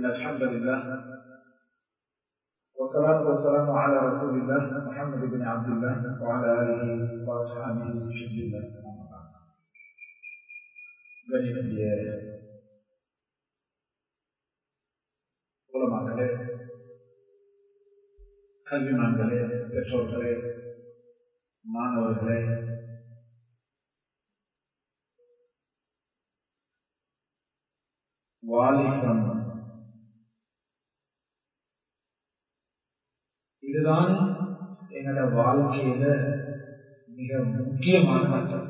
إن الحمد لله والصلاة والسلام على رسول الله محمد بن عبد الله وعلى آله وأصحابه حزب الله أما بعد கணிதத்திய உலமாக்களே கல்விமான்களே பெற்றோர்களே மாணவர்களே வாலிபம் இதுதான் எங்களோட வாழ்க்கையில மிக முக்கியமான கட்டம்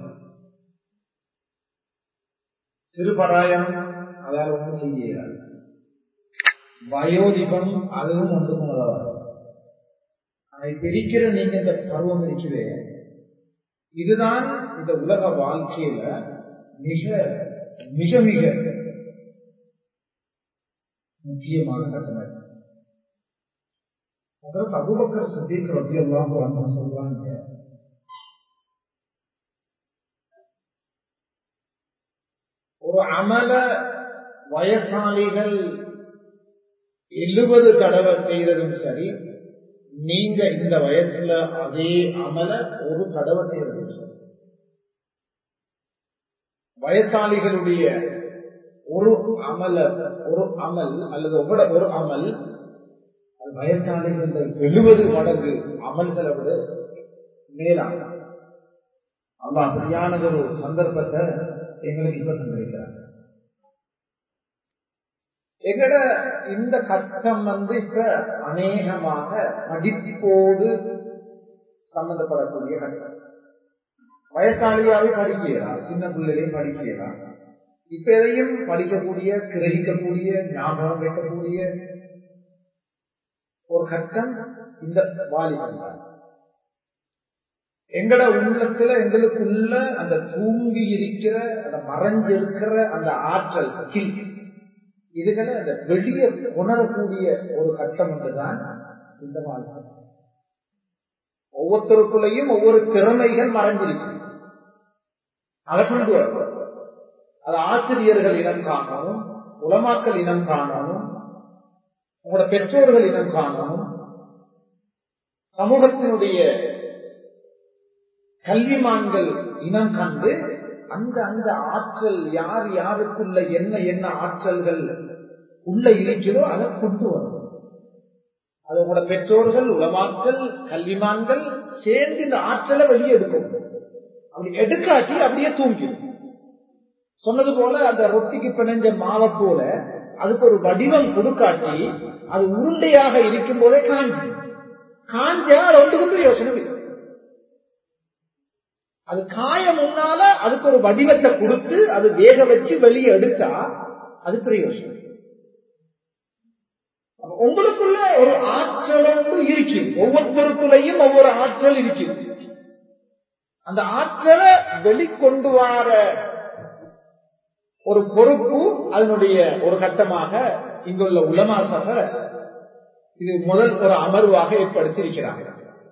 சிறுபராயம் அதால் ஒன்றும் செய்ய வயோதிபம் அதுவும் ஒன்றுக்கும் உதவாது அதை பிரிக்கிற நீங்க இந்த பருவம் இருக்கிறே இதுதான் இந்த உலக வாழ்க்கையில மிக மிக மிக முக்கியமான கட்டமைப்பு அதற்கு அபுபக்கர் சதீக் ரபி எல்லாம் சொல்றாங்க ஒரு அமல வயசாளிகள் எழுபது தடவை செய்யறதும் சரி நீங்க இந்த வயசுல அதே அமல ஒரு தடவை செய்யறதும் சரி வயசாளிகளுடைய ஒரு அமல ஒரு அமல் அல்லது உங்களோட ஒரு அமல் வயசாளிகள் எழுபது மடங்கு அமல்களை விட மேலான அல்ல அப்படியானது ஒரு சந்தர்ப்பத்தை எங்களுக்கு இப்ப தந்திருக்கிறார் எங்கட இந்த கட்டம் வந்து இப்ப அநேகமாக படிப்போடு சம்பந்தப்படக்கூடிய கட்டம் வயசாளியாவே படிக்கலாம் சின்ன பிள்ளைகளையும் படிக்கலாம் இப்ப எதையும் படிக்கக்கூடிய கிரகிக்கக்கூடிய ஞாபகம் வைக்கக்கூடிய ஒரு கட்டம் இந்த வாலிபம் தான் எங்கட உள்ளத்துல எங்களுக்குள்ள அந்த தூங்கி இருக்கிற அந்த மறைஞ்சிருக்கிற அந்த ஆற்றல் கில் இதுகளை அந்த வெளியே உணரக்கூடிய ஒரு கட்டம் என்றுதான் இந்த வாழ்க்கை ஒவ்வொருத்தருக்குள்ளேயும் ஒவ்வொரு திறமைகள் மறைஞ்சிருக்கு அதை கொண்டு வரும் அது ஆசிரியர்கள் இனம் காணணும் உலமாக்கல் இனம் காணணும் உங்களோட பெற்றோர்கள் இனம் காணணும் சமூகத்தினுடைய கல்விமான்கள் இனம் கண்டு அந்த அந்த ஆற்றல் யார் யாருக்குள்ள என்ன என்ன ஆற்றல்கள் உள்ள இருக்கிறதோ அதை கொண்டு வரும் அது உங்களோட பெற்றோர்கள் உலமாக்கள் கல்விமான்கள் சேர்ந்து இந்த ஆற்றலை வெளியே எடுக்கும் அப்படி எடுக்காட்டி அப்படியே தூங்கிடும் சொன்னது போல அந்த ரொட்டிக்கு பிணைஞ்ச மாவை போல அதுக்கு ஒரு வடிவம் கொடுக்காட்டி அது உருண்டையாக இருக்கும் போதே காஞ்சி காஞ்சா அது ஒன்று கொண்டு யோசனை அது காய முன்னால அதுக்கு ஒரு வடிவத்தை கொடுத்து அது வேக வச்சு வெளியே எடுத்தா அது பிரயோசனம் உங்களுக்குள்ள ஒரு ஆற்றலோடு இருக்கு ஒவ்வொருத்தருக்குள்ளையும் ஒவ்வொரு ஆற்றல் இருக்கு அந்த ஆற்றலை வெளிக்கொண்டு வர ஒரு பொறுப்பு அதனுடைய ஒரு கட்டமாக இங்குள்ள உலமாசக இது முதல் ஒரு அமர்வாக ஏற்படுத்தியிருக்கிறாங்க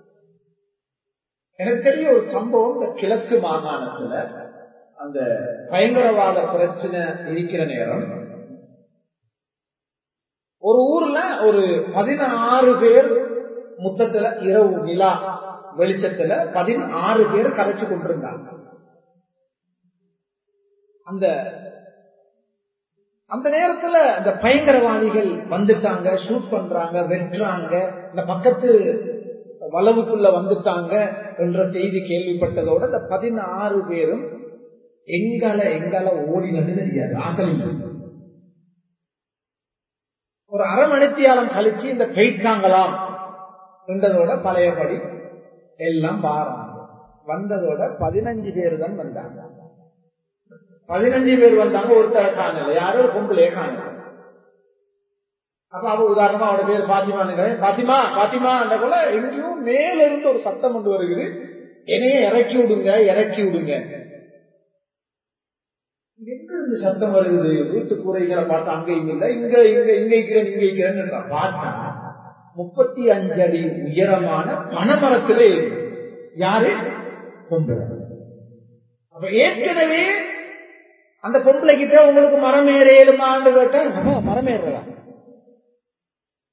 எனக்கு தெரிய ஒரு சம்பவம் இந்த கிழக்கு மாகாணத்துல அந்த பயங்கரவாத பிரச்சனை இருக்கிற நேரம் ஒரு ஊர்ல ஒரு பதினாறு பேர் முத்தத்துல இரவு நிலா வெளிச்சத்துல பதினாறு பேர் கரைச்சு கொண்டிருந்தாங்க அந்த அந்த நேரத்துல இந்த பயங்கரவாதிகள் வந்துட்டாங்க ஷூட் பண்றாங்க வெட்டுறாங்க இந்த பக்கத்து வளவுக்குள்ள வந்துட்டாங்க என்ற செய்தி கேள்விப்பட்டதோட இந்த பதினாறு பேரும் எங்கால எங்கால ஓடினது தெரியாது ஆக்கலில் ஒரு அரை மணித்தியாலம் கழிச்சு இந்த பெய்தாங்களாம் என்றதோட பழையபடி எல்லாம் பாராங்க வந்ததோட பதினஞ்சு பேர் தான் வந்தாங்க பதினஞ்சு பேர் வந்தாங்க ஒருத்தர் காணல யாரோ ஒரு பொம்பளையே காணல அப்ப அவ உதாரணமா அவட பேர் பாத்திமா பாத்திமா பாத்திமா போல எங்கேயும் மேல இருந்து ஒரு சத்தம் கொண்டு வருகிறது என்னைய இறக்கி விடுங்க இறக்கி விடுங்க எங்க இருந்து சத்தம் வருது வீட்டு கூரைகளை பார்த்தா அங்கேயும் இல்லை இங்க இங்க இங்க இருக்கிறேன் இங்க இருக்கிறேன்னு பார்த்தா முப்பத்தி அஞ்சு அடி உயரமான பனைமரத்திலே யாரு பொம்பளை அப்ப ஏற்கனவே அந்த பொம்பளை கிட்ட உங்களுக்கு மரம் ஏற ஏழுமான்னு கேட்டா மரம் ஏறுறதா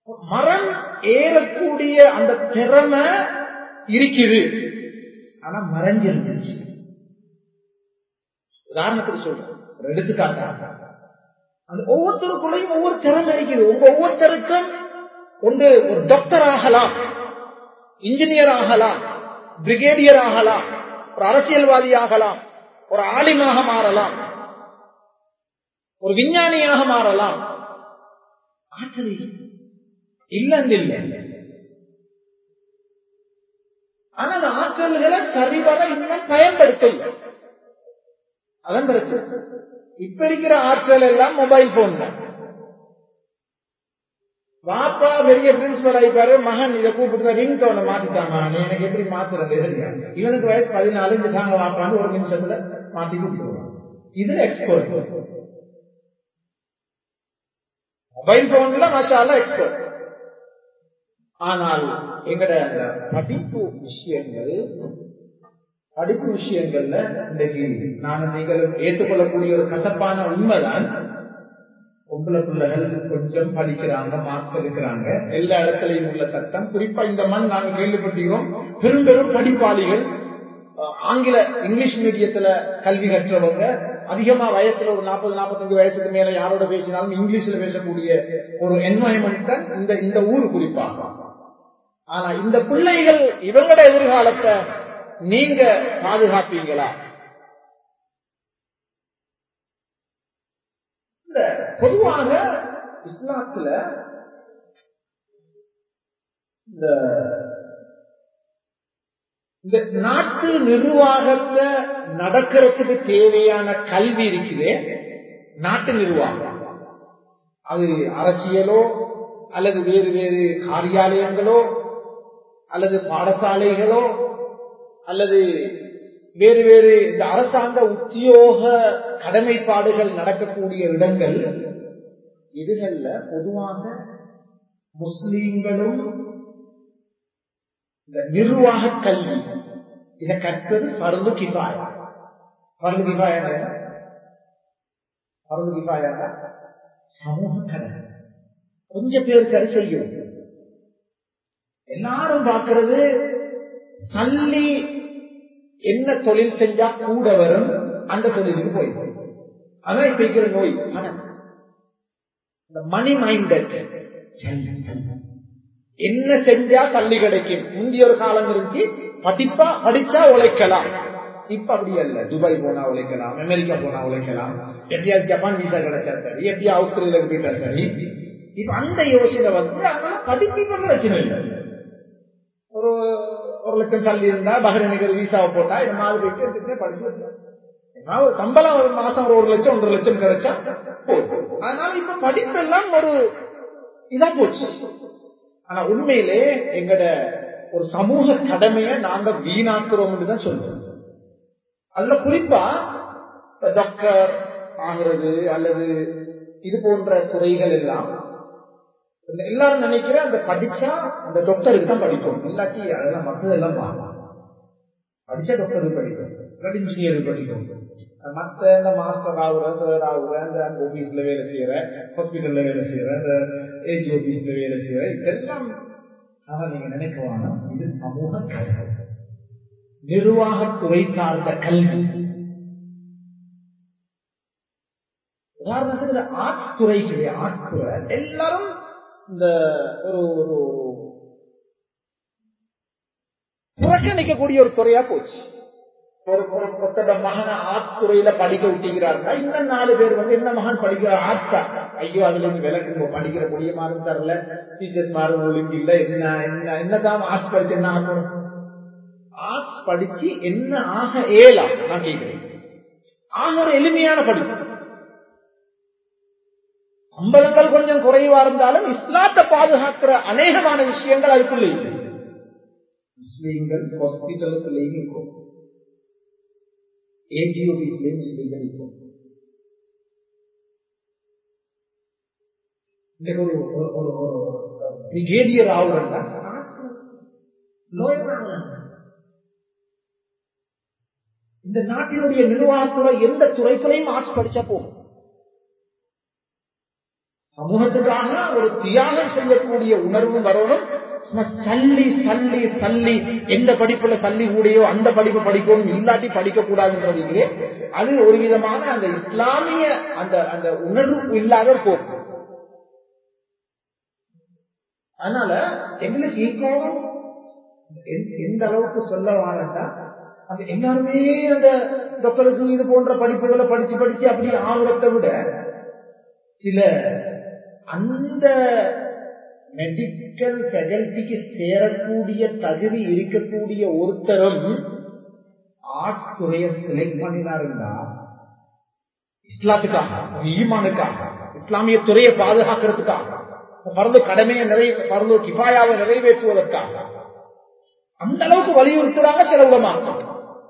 மரம் ஏறக்கூடிய அந்த திறமை இருக்குது ஆனா மறைஞ்சிருந்துச்சு உதாரணத்துக்கு சொல்றேன் ஒரு எடுத்துக்காட்டாக அந்த ஒவ்வொருத்தருக்குள்ளையும் ஒவ்வொரு திறமை இருக்குது உங்க ஒவ்வொருத்தருக்கும் ஒன்று ஒரு டாக்டர் ஆகலாம் இன்ஜினியர் ஆகலாம் பிரிகேடியர் ஆகலாம் ஒரு அரசியல்வாதி ஆகலாம் ஒரு ஆலிமாக மாறலாம் ஒரு விஞ்ஞானியாக மாறலாம் ஆற்றல் இல்லன்னு இல்லை ஆனா அந்த ஆற்றல்களை சரிவர இன்னும் பயன்படுத்தல அதான் பிரச்சனை இப்ப இருக்கிற ஆற்றல் எல்லாம் மொபைல் போன் வாப்பா பெரிய பிரின்சிபல் ஆயிப்பாரு மகன் இதை கூப்பிட்டு ரிங் டோனை மாத்திட்டாமா நீ எனக்கு எப்படி மாத்துறது இவனுக்கு வயசு பதினாலு இந்த தாங்க வாப்பான்னு ஒரு நிமிஷத்துல மாத்தி கூப்பிடுவான் இதுல எக்ஸ்பர்ட் மொபைல் போன்ல மசாலா எக்ஸ்பர்ட் ஆனால் எங்கட படிப்பு விஷயங்கள் படிப்பு விஷயங்கள்ல இன்றைக்கு நானும் நீங்களும் ஏற்றுக்கொள்ளக்கூடிய ஒரு கசப்பான உண்மைதான் பொம்பளை பிள்ளைகள் கொஞ்சம் படிக்கிறாங்க மார்க் எடுக்கிறாங்க எல்லா இடத்துலையும் உள்ள சட்டம் குறிப்பா இந்த மண் நாங்க கேள்விப்பட்டிருக்கோம் பெரும் பெரும் படிப்பாளிகள் ஆங்கில இங்கிலீஷ் மீடியத்துல கல்வி கற்றவங்க அதிகமா வயசுல ஒரு நாற்பது நாற்பத்தஞ்சு வயசுக்கு மேல யாரோட பேசினாலும் இங்கிலீஷ்ல பேசக்கூடிய ஒரு என்வாயன்மெண்ட் தான் இந்த இந்த ஊர் குறிப்பாக ஆனா இந்த பிள்ளைகள் இவங்களோட எதிர்காலத்தை நீங்க பாதுகாப்பீங்களா இந்த பொதுவாக இஸ்லாத்துல இந்த இந்த நாட்டு நிர்வாகத்தை நடக்கிறதுக்கு தேவையான கல்வி இருக்குது நாட்டு நிர்வாகம் அது அரசியலோ அல்லது வேறு வேறு காரியாலயங்களோ அல்லது பாடசாலைகளோ அல்லது வேறு வேறு இந்த அரசாங்க உத்தியோக கடமைப்பாடுகள் நடக்கக்கூடிய இடங்கள் இதுகள்ல பொதுவாக முஸ்லீம்களும் இந்த நிர்வாக கல்வி இதை கற்பது பருந்து கிபாயா பருந்து கிபாயா பருந்து கிபாயா சமூக கடமை கொஞ்சம் பேர் கரு செய்யும் எல்லாரும் பார்க்கிறது தள்ளி என்ன தொழில் செஞ்சா கூட வரும் அந்த தொழிலுக்கு போயிடும் அதான் இப்ப இருக்கிற நோய் பணம் இந்த மணி மைண்டட் என்ன செஞ்சா தள்ளி கிடைக்கும் முந்தைய ஒரு காலம் இருந்துச்சு படிப்பா படிச்சா உழைக்கலாம் இப்ப அப்படி அல்ல துபாய் போனா உழைக்கலாம் அமெரிக்கா போனா உழைக்கலாம் எப்படியாவது ஜப்பான் வீசா கிடைச்சா சரி எப்படியா ஆஸ்திரேலியா போயிட்டா சரி இப்ப அந்த யோசனை வந்து அதனால படிப்பு பிரச்சனை இல்லை ஒரு ஒரு லட்சம் தள்ளி இருந்தா பஹ்ரைனுக்கு வீசாவை போட்டா இந்த மாதிரி போயிட்டு படிச்சு ஒரு சம்பளம் ஒரு மாசம் ஒரு ஒரு லட்சம் ஒன்றரை லட்சம் கிடைச்சா போதும் அதனால இப்ப படிப்பெல்லாம் ஒரு இதா போச்சு ஆனா உண்மையிலே எங்கட ஒரு சமூக கடமையை நாங்க வீணாக்குறோம் தான் சொல்றோம் அதுல குறிப்பா டாக்டர் ஆகிறது அல்லது இது போன்ற துறைகள் எல்லாம் எல்லாரும் நினைக்கிற அந்த படிச்சா அந்த டாக்டருக்கு தான் படிக்கும் இல்லாட்டி அதெல்லாம் மற்றதெல்லாம் படிச்சா டாக்டருக்கு படிக்கும் இல்லாட்டி இன்ஜினியருக்கு படிக்கும் மற்ற இந்த மாஸ்டர் ஆகுற சார் ஆகுற இந்த ஆபீஸ்ல வேலை செய்யற ஹாஸ்பிட்டல்ல வேலை செய்யற இந்த ஏஜி ஆபீஸ்ல வேலை செய்யற இதெல்லாம் ஆனா நீங்க நினைக்குவாங்க இது சமூக கல்வி நிர்வாகத்துறை சார்ந்த கல்வி உதாரணத்துக்கு இந்த ஆர்ட்ஸ் துறை ஆர்ட்ஸ் துறை எல்லாரும் இந்த ஒரு ஒரு புறக்கணிக்கக்கூடிய ஒரு துறையா போச்சு ஒரு ஒருத்தட மகனை ஆர்ட்ஸ் துறையில படிக்க விட்டுகிறாருன்னா இன்னும் நாலு பேர் வந்து என்ன மகன் படிக்கிற ஆர்ட்ஸா ஐயோ அதுல இருந்து விளக்கு படிக்கிற முடிய மாறும் தரல டீச்சர்ஸ் மாறும் ஒழுங்கு இல்ல என்ன என்ன என்னதான் ஆர்ட்ஸ் படிச்சு என்ன ஆகணும் ஆர்ட்ஸ் படிச்சு என்ன ஆக ஏலாம் நான் கேட்கிறேன் ஆக ஒரு எளிமையான படிப்பு சம்பளங்கள் கொஞ்சம் குறைவா இருந்தாலும் இஸ்லாத்தை பாதுகாக்கிற அநேகமான விஷயங்கள் அதுக்குள்ள இல்லை முஸ்லீம்கள் ஹாஸ்பிட்டலுக்குள்ளேயும் இருக்கும் ஏஜிஓபிஸ்லேயும் முஸ்லீம்கள் இருக்கும் இன்னைக்கு ஒரு ஒரு ஒரு பிரிகேடியர் ஆகுறா இந்த நாட்டினுடைய நிர்வாகத்துறை எந்த துறைகளையும் ஆட்சி படிச்சா போகும் சமூகத்துக்காக ஒரு தியாகம் செய்யக்கூடிய உணர்வும் வரணும் சும்மா சல்லி சல்லி சல்லி எந்த படிப்புல சல்லி கூடியோ அந்த படிப்பு படிக்கணும் இல்லாட்டி படிக்க கூடாதுன்றதுலே அது ஒரு விதமான அந்த இஸ்லாமிய அந்த அந்த உணர்வு இல்லாத போக்கு அதனால எங்களுக்கு ஈக்கோவும் எந்த அளவுக்கு சொல்ல வாரண்டா அந்த எல்லாருமே அந்த டாக்டருக்கு இது போன்ற படிப்புகளை படிச்சு படிச்சு அப்படி ஆகுறதை விட சில அந்த மெடிக்கல் ஃபெகல்ட்டிக்கு சேரக்கூடிய தகுதி இருக்கக்கூடிய ஒருத்தரும் ஆர்ட்ஸ் துறைய செலக்ட் பண்ணினாருந்தா இஸ்லாத்துக்காக ஈமானுக்காக இஸ்லாமிய துறையை பாதுகாக்கிறதுக்காக பரந்து கடமையை நிறைவே பரந்து கிஃபாயாவை நிறைவேற்றுவதற்காக அந்த அளவுக்கு வலியுறுத்துறாங்க சில உலமாக்கள்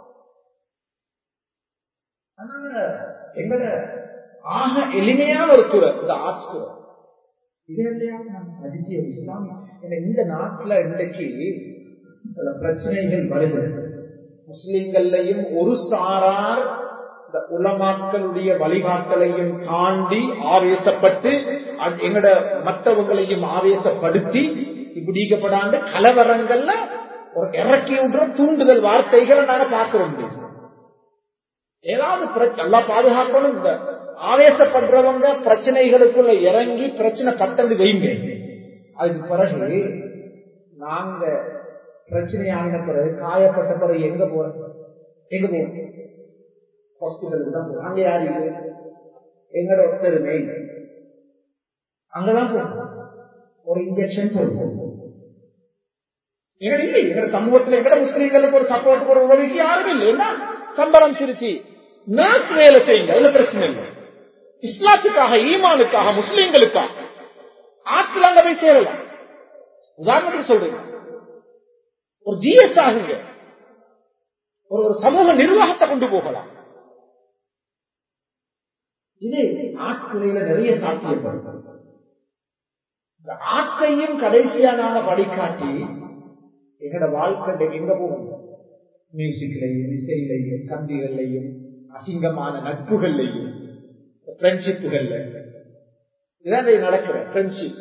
எங்கட ஆக எளிமையான ஒரு துறை இந்த ஆர்ட்ஸ் துறை இதெல்லாம் நான் படிச்சு இஸ்லாமிய இந்த நாட்டுல இன்றைக்கு சில பிரச்சனைகள் வருகிறது முஸ்லிம்கள்லையும் ஒரு சாரார் இந்த உலமாக்களுடைய வழிகாட்டலையும் தாண்டி ஆவேசப்பட்டு எங்கட மற்றவங்களையும் ஆவேசப்படுத்தி இப்படிக்கப்படாண்டு கலவரங்கள்ல ஒரு இறக்கி விடுற தூண்டுதல் வார்த்தைகளை நாங்க பார்க்கிறோம் ஏதாவது பிரச்சனை எல்லாம் பாதுகாக்கணும் இந்த ஆவேசப்படுறவங்க பிரச்சனைகளுக்குள்ள இறங்கி பிரச்சனை பட்டந்து வைங்க அதுக்கு பிறகு நாங்க பிரச்சனை ஆகின பிறகு காயப்பட்ட பிறகு எங்க போறோம் எங்க போறோம் ஹாஸ்பிட்டலுக்கு தான் போறோம் அங்க யாரு எங்கட ஒருத்தருமே அங்கதான் போறோம் ஒரு இன்ஜெக்ஷன் போடுவோம் எங்கட இல்லை எங்கட சமூகத்துல எங்கட முஸ்லீம்களுக்கு ஒரு சப்போர்ட் ஒரு உதவிக்கு யாரும் இல்லை என்ன சம்பளம் சிரிச்சு நர்ஸ் வேலை செய்யுங்க அதுல பிரச்சனை இல்லை இஸ்லாத்துக்காக ஈமானுக்காக முஸ்லீம்களுக்காக ஆட்கள் அங்க போய் சேரலாம் உதாரணத்துக்கு சொல்றீங்க ஒரு ஜிஎஸ் ஆகுங்க ஒரு ஒரு சமூக நிர்வாகத்தை கொண்டு போகலாம் இது ஆட்துறையில நிறைய சாத்தியப்படும் இந்த ஆட்டையும் கடைசியா நாம படிக்காட்டி எங்கட வாழ்க்கை எங்க போகும் மியூசிக்லையும் இசையிலையும் கம்பிகள்லையும் அசிங்கமான நட்புகள்லையும் ஃப்ரெண்ட்ஷிப்புகள்ல இதான் நடக்கிற ஃப்ரெண்ட்ஷிப்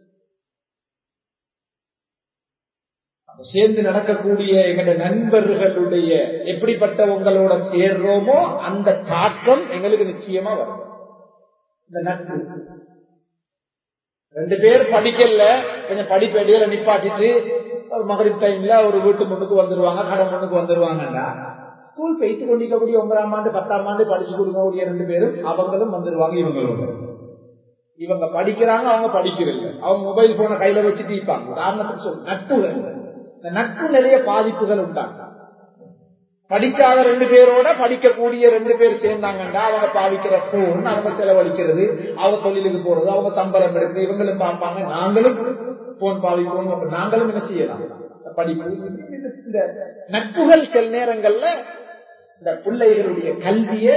சேர்ந்து நடக்கக்கூடிய எங்களோட நண்பர்களுடைய எப்படிப்பட்டவங்களோட சேர்றோமோ அந்த தாக்கம் எங்களுக்கு நிச்சயமா வரும் இந்த நட்பு ரெண்டு பேர் படிக்கல கொஞ்சம் படிப்பு இடையில நிப்பாட்டிட்டு மகரிப் டைம்ல ஒரு வீட்டு முன்னுக்கு வந்துருவாங்க கடை முன்னுக்கு வந்துருவாங்கடா ஸ்கூல் பேசி கொண்டிருக்கக்கூடிய ஒன்பதாம் ஆண்டு பத்தாம் ஆண்டு படிச்சு கொடுக்கக்கூடிய ரெண்டு பேரும் அவங்களும் வந்துருவாங்க இவங்களோட இவங்க படிக்கிறாங்க அவங்க படிக்கிறதில்ல அவங்க மொபைல் போனை கையில வச்சுட்டு இருப்பாங்க உதாரணத்துக்கு சொல்லு நட்புகள் இந்த நட்பு நிறைய பாதிப்புகள் உண்டாங்க படிக்காத ரெண்டு பேரோட படிக்கக்கூடிய ரெண்டு பேர் சேர்ந்தாங்கண்டா அவங்க பாவிக்கிற போன் அவங்க செலவழிக்கிறது அவங்க தொழிலுக்கு போறது அவங்க சம்பளம் எடுத்து இவங்களும் பார்ப்பாங்க நாங்களும் போன் பாவிப்போம் அப்ப நாங்களும் என்ன செய்யலாம் படிப்பு இந்த நட்புகள் சில நேரங்கள்ல இந்த பிள்ளைகளுடைய கல்விய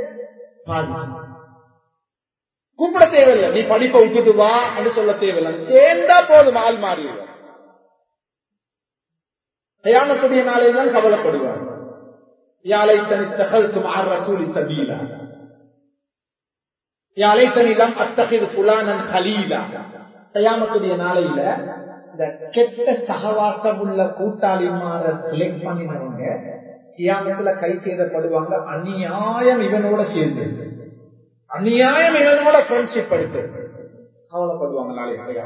கூப்பிட தேவையில்லை நீ படிப்பை விட்டுட்டு வா என்று சொல்ல தேவையில்லை சேர்ந்தா போதும் ஆள் மாறிடுவார் தயானத்துடைய நாளில் தான் கவலைப்படுவார் யாலை தனி தகல்த்தும் ஆர் ரசூலி சபீலா யாலை தனிலம் அத்தகைய புலானன் கலீலா தயாமத்துடைய நாளையில இந்த கெட்ட சகவாசம் உள்ள கூட்டாளிமார செலக்ட் பண்ணினவங்க கியாமத்துல கை செய்தப்படுவாங்க அநியாயம் இவனோட சேர்ந்து அநியாயம் இவனோட ஃப்ரெண்ட்ஷிப் எடுத்து கவலைப்படுவாங்க நாளைக்கு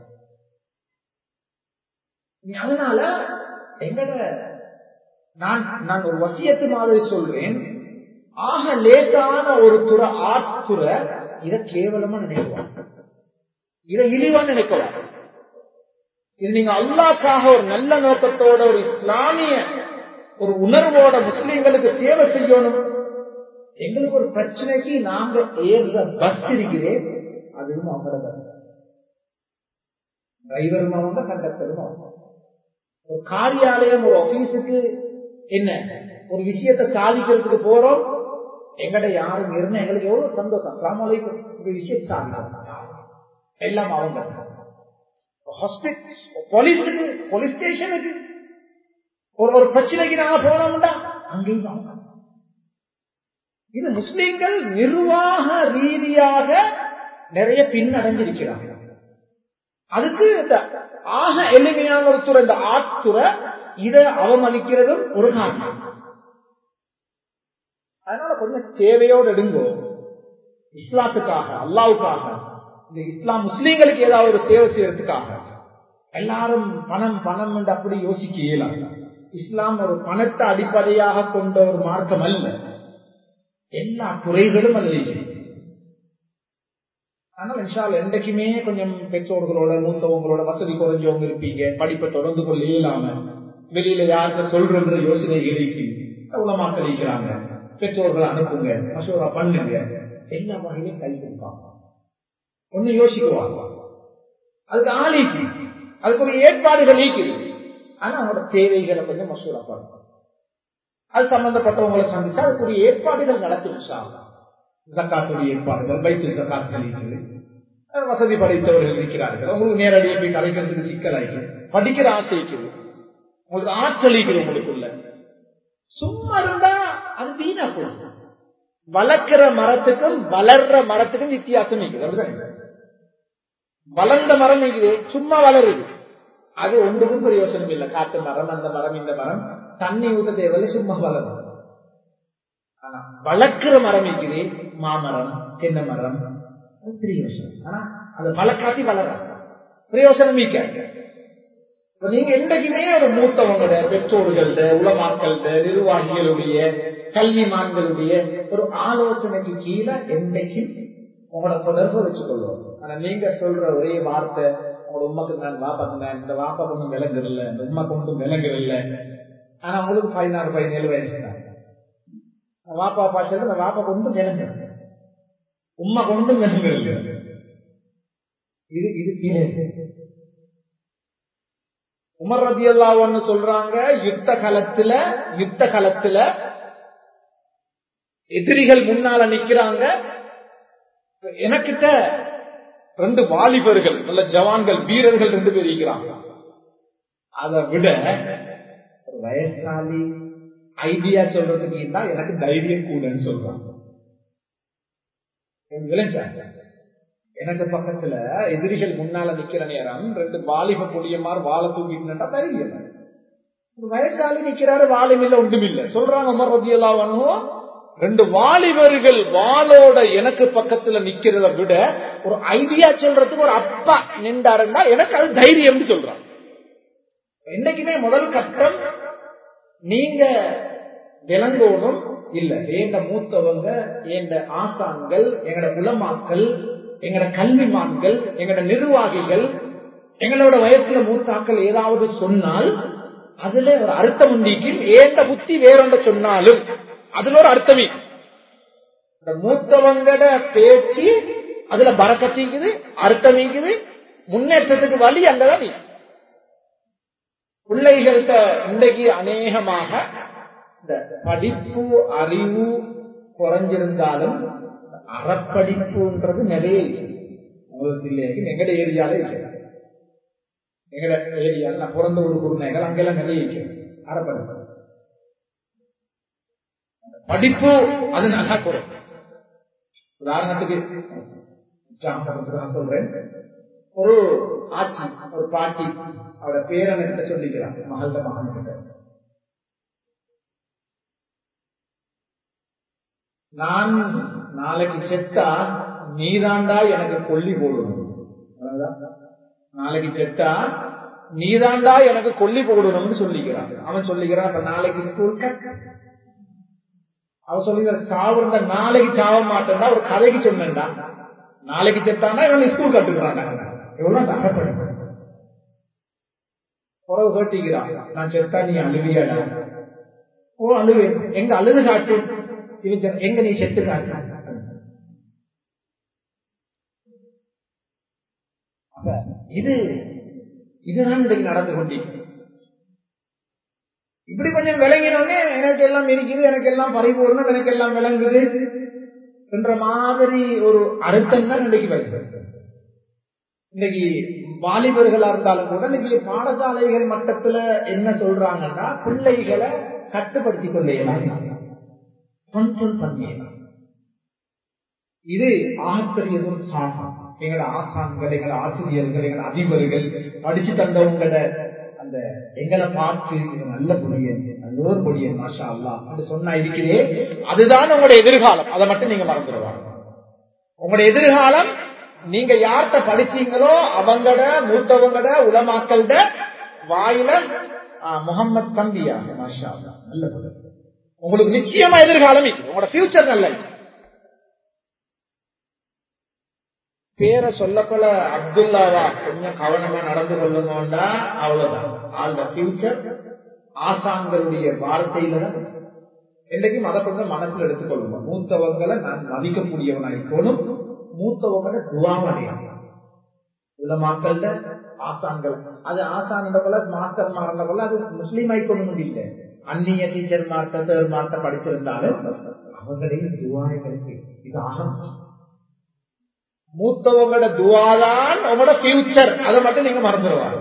அதனால எங்கட நான் நான் ஒரு வசியத்து மாதிரி சொல்றேன் ஆக லேசான ஒரு துறை ஆற்றுற இதை கேவலமா நினைக்குவாங்க இதை இழிவா நினைக்கலாம் இது நீங்க அல்லாக்காக ஒரு நல்ல நோக்கத்தோட ஒரு இஸ்லாமிய ஒரு உணர்வோட முஸ்லீம்களுக்கு சேவை செய்யணும் எங்களுக்கு ஒரு பிரச்சனைக்கு நாங்க ஏறுற பஸ் இருக்கிறேன் அதுவும் அவங்களோட பஸ் டிரைவரும் அவங்க கண்டக்டரும் அவங்க ஒரு காரியாலயம் ஒரு ஆபீஸுக்கு என்ன ஒரு விஷயத்தை சாதிக்கிறதுக்கு போறோம் எங்கட யாரும் இருந்தா எங்களுக்கு எவ்வளவு சந்தோஷம் ராமலைக்கு ஒரு விஷயத்தை சாதிக்கிறோம் எல்லாம் அவங்க போலீஸுக்கு போலீஸ் ஸ்டேஷனுக்கு ஒரு ஒரு பிரச்சனைக்கு நாங்க போனோம்டா அங்கேயும் அவங்க இது முஸ்லிம்கள் நிர்வாக ரீதியாக நிறைய பின்னடைஞ்சிருக்கிறாங்க அதுக்கு இந்த ஆக எளிமையான ஒரு துறை இந்த ஆர்ட்ஸ் துறை இதை அவமதிக்கிறதும் ஒரு காரணம் அதனால கொஞ்சம் தேவையோடு எடுங்கோ இஸ்லாத்துக்காக அல்லாவுக்காக இந்த இஸ்லாம் முஸ்லீம்களுக்கு ஏதாவது ஒரு சேவை செய்யறதுக்காக எல்லாரும் பணம் பணம் என்று அப்படி யோசிக்க இயலாது இஸ்லாம் ஒரு பணத்தை அடிப்படையாக கொண்ட ஒரு மார்க்கம் அல்ல எல்லா துறைகளும் அது அதனால இன்ஷால் என்றைக்குமே கொஞ்சம் பெற்றோர்களோட மூத்தவங்களோட வசதி குறைஞ்சவங்க இருப்பீங்க படிப்பை தொடர்ந்து கொள்ள இயலாம வெளியில யாருக்கு சொல்றன்ற யோசனைகள் இருக்கு உலமாக்கள் இருக்கிறாங்க பெற்றோர்கள் அனுப்புங்க மசோரா பண்ணுங்க எல்லா வகையிலும் கை கொடுப்பாங்க ஒண்ணு யோசிக்குவாங்க அதுக்கு ஆளிக்கு அதுக்கு ஒரு ஏற்பாடுகள் இருக்குது ஆனா அவங்களோட தேவைகளை கொஞ்சம் மசூரா பண்ணும் அது சம்பந்தப்பட்டவங்களை சந்திச்சா அதுக்குரிய ஏற்பாடுகள் நடத்தும் ஜக்காத்துடைய ஏற்பாடுகள் பைத்து ஜக்காத்துகள் இருக்குது வசதி படைத்தவர்கள் இருக்கிறார்கள் உங்களுக்கு நேரடியாக போய் கலைக்கிறதுக்கு சிக்கல் ஆயிடுது படிக்கிற ஆசை இருக்குது உங்களுக்கு ஆற்றல் இருக்குது உங்களுக்குள்ள சும்மா இருந்தா அது வீணா போகும் வளர்க்கிற மரத்துக்கும் வளர்ற மரத்துக்கும் வித்தியாசம் இருக்குது அப்படிதான் வளர்ந்த மரம் இருக்குது சும்மா வளருது அது ஒன்றுக்கும் பிரயோசனம் இல்லை காட்டு மரம் அந்த மரம் இந்த மரம் தண்ணி ஊத்த தேவையில்லை சும்மா வளரும் ஆனா வளர்க்கிற மரம் இருக்குது மாமரம் தென்னை மரம் பிரயோசனம் ஆனா அதை வளர்க்காட்டி வளர பிரயோசனம் மிக்க நீங்க என்றைக்குமே ஒரு மூத்தவங்களோட பெற்றோர்கள்ட உளமாக்கள்ட நிர்வாகிகளுடைய கல்விமான்களுடைய ஒரு ஆலோசனைக்கு கீழே என்றைக்கும் உங்களோட தொடர்பு வச்சுக்கொள்வோம் ஆனா நீங்க சொல்ற ஒரே வார்த்தை உங்களோட உண்மைக்கு நான் வாப்பாக்குனேன் இந்த வாப்பா கொண்டும் விளங்குறல இந்த உண்மை கொண்டும் விளங்குறல ஆனா உங்களுக்கு பதினாறு பதினேழு வயசு தான் வாப்பா பாட்டு இந்த வாப்பா கொண்டும் விளங்கு உண்மை கொண்டும் விளங்குறல இது இது கீழே உமர் ரதி அல்லான்னு சொல்றாங்க யுத்த காலத்துல யுத்த காலத்துல எதிரிகள் முன்னால நிக்கிறாங்க எனக்கிட்ட ரெண்டு வாலிபர்கள் நல்ல ஜவான்கள் வீரர்கள் ரெண்டு பேர் இருக்கிறாங்க அதை விட ஒரு வயசாலி ஐடியா சொல்றதுக்கு இருந்தா எனக்கு தைரியம் கூடன்னு சொல்றாங்க எனக்கு பக்கத்துல எதிரிகள் முன்னால நிக்கிற நேரம் ரெண்டு வாலிப பொடியமார் வாழை தூக்கிட்டு தைரியம் வயசாலி நிக்கிறாரு வாலிம் இல்ல ஒன்றும் இல்ல சொல்றாங்க உமர் ரத்தியெல்லாம் ரெண்டு வாலிபர்கள் வாளோட எனக்கு பக்கத்துல நிக்கிறத விட ஒரு ஐடியா சொல்றதுக்கு ஒரு அப்பா நின்றாருன்னா எனக்கு அது தைரியம் சொல்றான் என்னைக்குமே முதல் கட்டம் நீங்க விளங்கோனும் இல்ல ஏண்ட மூத்தவங்க ஏண்ட ஆசான்கள் எங்கட உலமாக்கள் எங்கட கல்விமான்கள் எங்கட நிர்வாகிகள் எங்களோட வயசுல மூத்தாக்கள் ஏதாவது சொன்னால் அதுல ஒரு அர்த்தம் உண்டிக்கும் ஏண்ட புத்தி வேறொண்ட சொன்னாலும் அதுல ஒரு அர்த்தமே இந்த மூத்தவங்கட பேச்சு அதுல பறக்கத்தீங்குது அர்த்தமீங்குது முன்னேற்றத்துக்கு வழி அங்கதான் நீ பிள்ளைகள்கிட்ட இன்றைக்கு அநேகமாக இந்த படிப்பு அறிவு குறைஞ்சிருந்தாலும் அறப்படிப்புன்றது நிறைய உங்களுக்கு இல்லையா எங்கட ஏரியால இல்லை எங்கட ஏரியால நான் பிறந்த ஒரு குருநேகள் அங்கெல்லாம் நிறைய இருக்கு அறப்படிப்பு படிப்பு அது நல்லா குறை உதாரணத்துக்கு நான் சொல்றேன் ஒரு ஆட்சி ஒரு பாட்டி அவட பேரன் கிட்ட சொல்லிக்கிறான் மகள்த மகன் கிட்ட நான் நாளைக்கு செத்தா நீதாண்டா எனக்கு கொல்லி போடணும் நாளைக்கு செத்தா நீதாண்டா எனக்கு கொல்லி போடணும்னு சொல்லிக்கிறான் அவன் சொல்லிக்கிறான் அப்ப நாளைக்கு ஸ்கூல் அவன் சொல்லுங்க சாவுறத நாளைக்கு சாவ மாட்டேன்டா ஒரு கதைக்கு சொன்னேன்டா நாளைக்கு செத்தானா இவன் ஸ்கூல் கட்டுக்கிறான் எவ்வளவு தகப்படி உறவு கேட்டிக்கிறான் நான் செத்தா நீ அழுவியாடா ஓ அழுவே எங்க அழுது காட்டு இவன் எங்க நீ செத்து காட்டு இது இதுதான் இன்றைக்கு நடந்து கொண்டிருக்கிறது இப்படி கொஞ்சம் விளங்கினோடனே எனக்கு எல்லாம் இருக்குது எனக்கு எல்லாம் பரிபூர்ணம் எனக்கு எல்லாம் விளங்குது என்ற மாதிரி ஒரு அர்த்தம் தான் இன்றைக்கு வருகிறது இன்னைக்கு வாலிபர்களா இருந்தாலும் கூட இன்னைக்கு பாடசாலைகள் மட்டத்துல என்ன சொல்றாங்கன்னா பிள்ளைகளை கட்டுப்படுத்தி கொள்ளலாம் கண்ட்ரோல் பண்ணிடலாம் இது ஆகப்பெரிய ஒரு சாகம் எங்களோட ஆசான்கள் எங்களோட ஆசிரியர்கள் எங்களோட அதிபர்கள் படிச்சு தந்தவங்களோட அந்த எங்களை பார்த்து இது நல்ல பொடியன் நல்ல ஒரு பொடியன் மாஷா அல்லா என்று சொன்னா இருக்கிறே அதுதான் உங்களோட எதிர்காலம் அதை மட்டும் நீங்க மறந்துடுவாங்க உங்களோட எதிர்காலம் நீங்க யார்கிட்ட படிச்சீங்களோ அவங்களோட மூத்தவங்களோட உலமாக்கள்ட வாயில முகம்மது தம்பியா மாஷா அல்லா நல்ல பொருள் உங்களுக்கு நிச்சயமா எதிர்காலம் இது உங்களோட ஃபியூச்சர் நல்ல பேரை சொல்லப்போல அப்துல்லாவா கொஞ்சம் கவனமா நடந்து கொள்ளுங்கண்டா அவ்வளவுதான் ஆல் த ஃபியூச்சர் ஆசான்களுடைய வார்த்தையில தான் என்றைக்கும் அதை கொஞ்சம் மனசுல எடுத்துக்கொள்ளுங்க மூத்தவங்களை நான் மதிக்கக்கூடியவனா இருக்கணும் மூத்தவங்களை துவாவடையும் உலமாக்கள்ல ஆசான்கள் அது ஆசான் போல மாஸ்டர் மாறந்த போல அது முஸ்லீம் ஆயிக்கொண்டு இல்லை அந்நிய டீச்சர் மார்த்த தேர் மார்த்த படிச்சிருந்தாலும் அவங்களையும் துவாய்களுக்கு இது ஆகம் மூத்தவங்களோட துவாதான் உங்களோட பியூச்சர் அதை மட்டும் நீங்க மறந்துடுவாங்க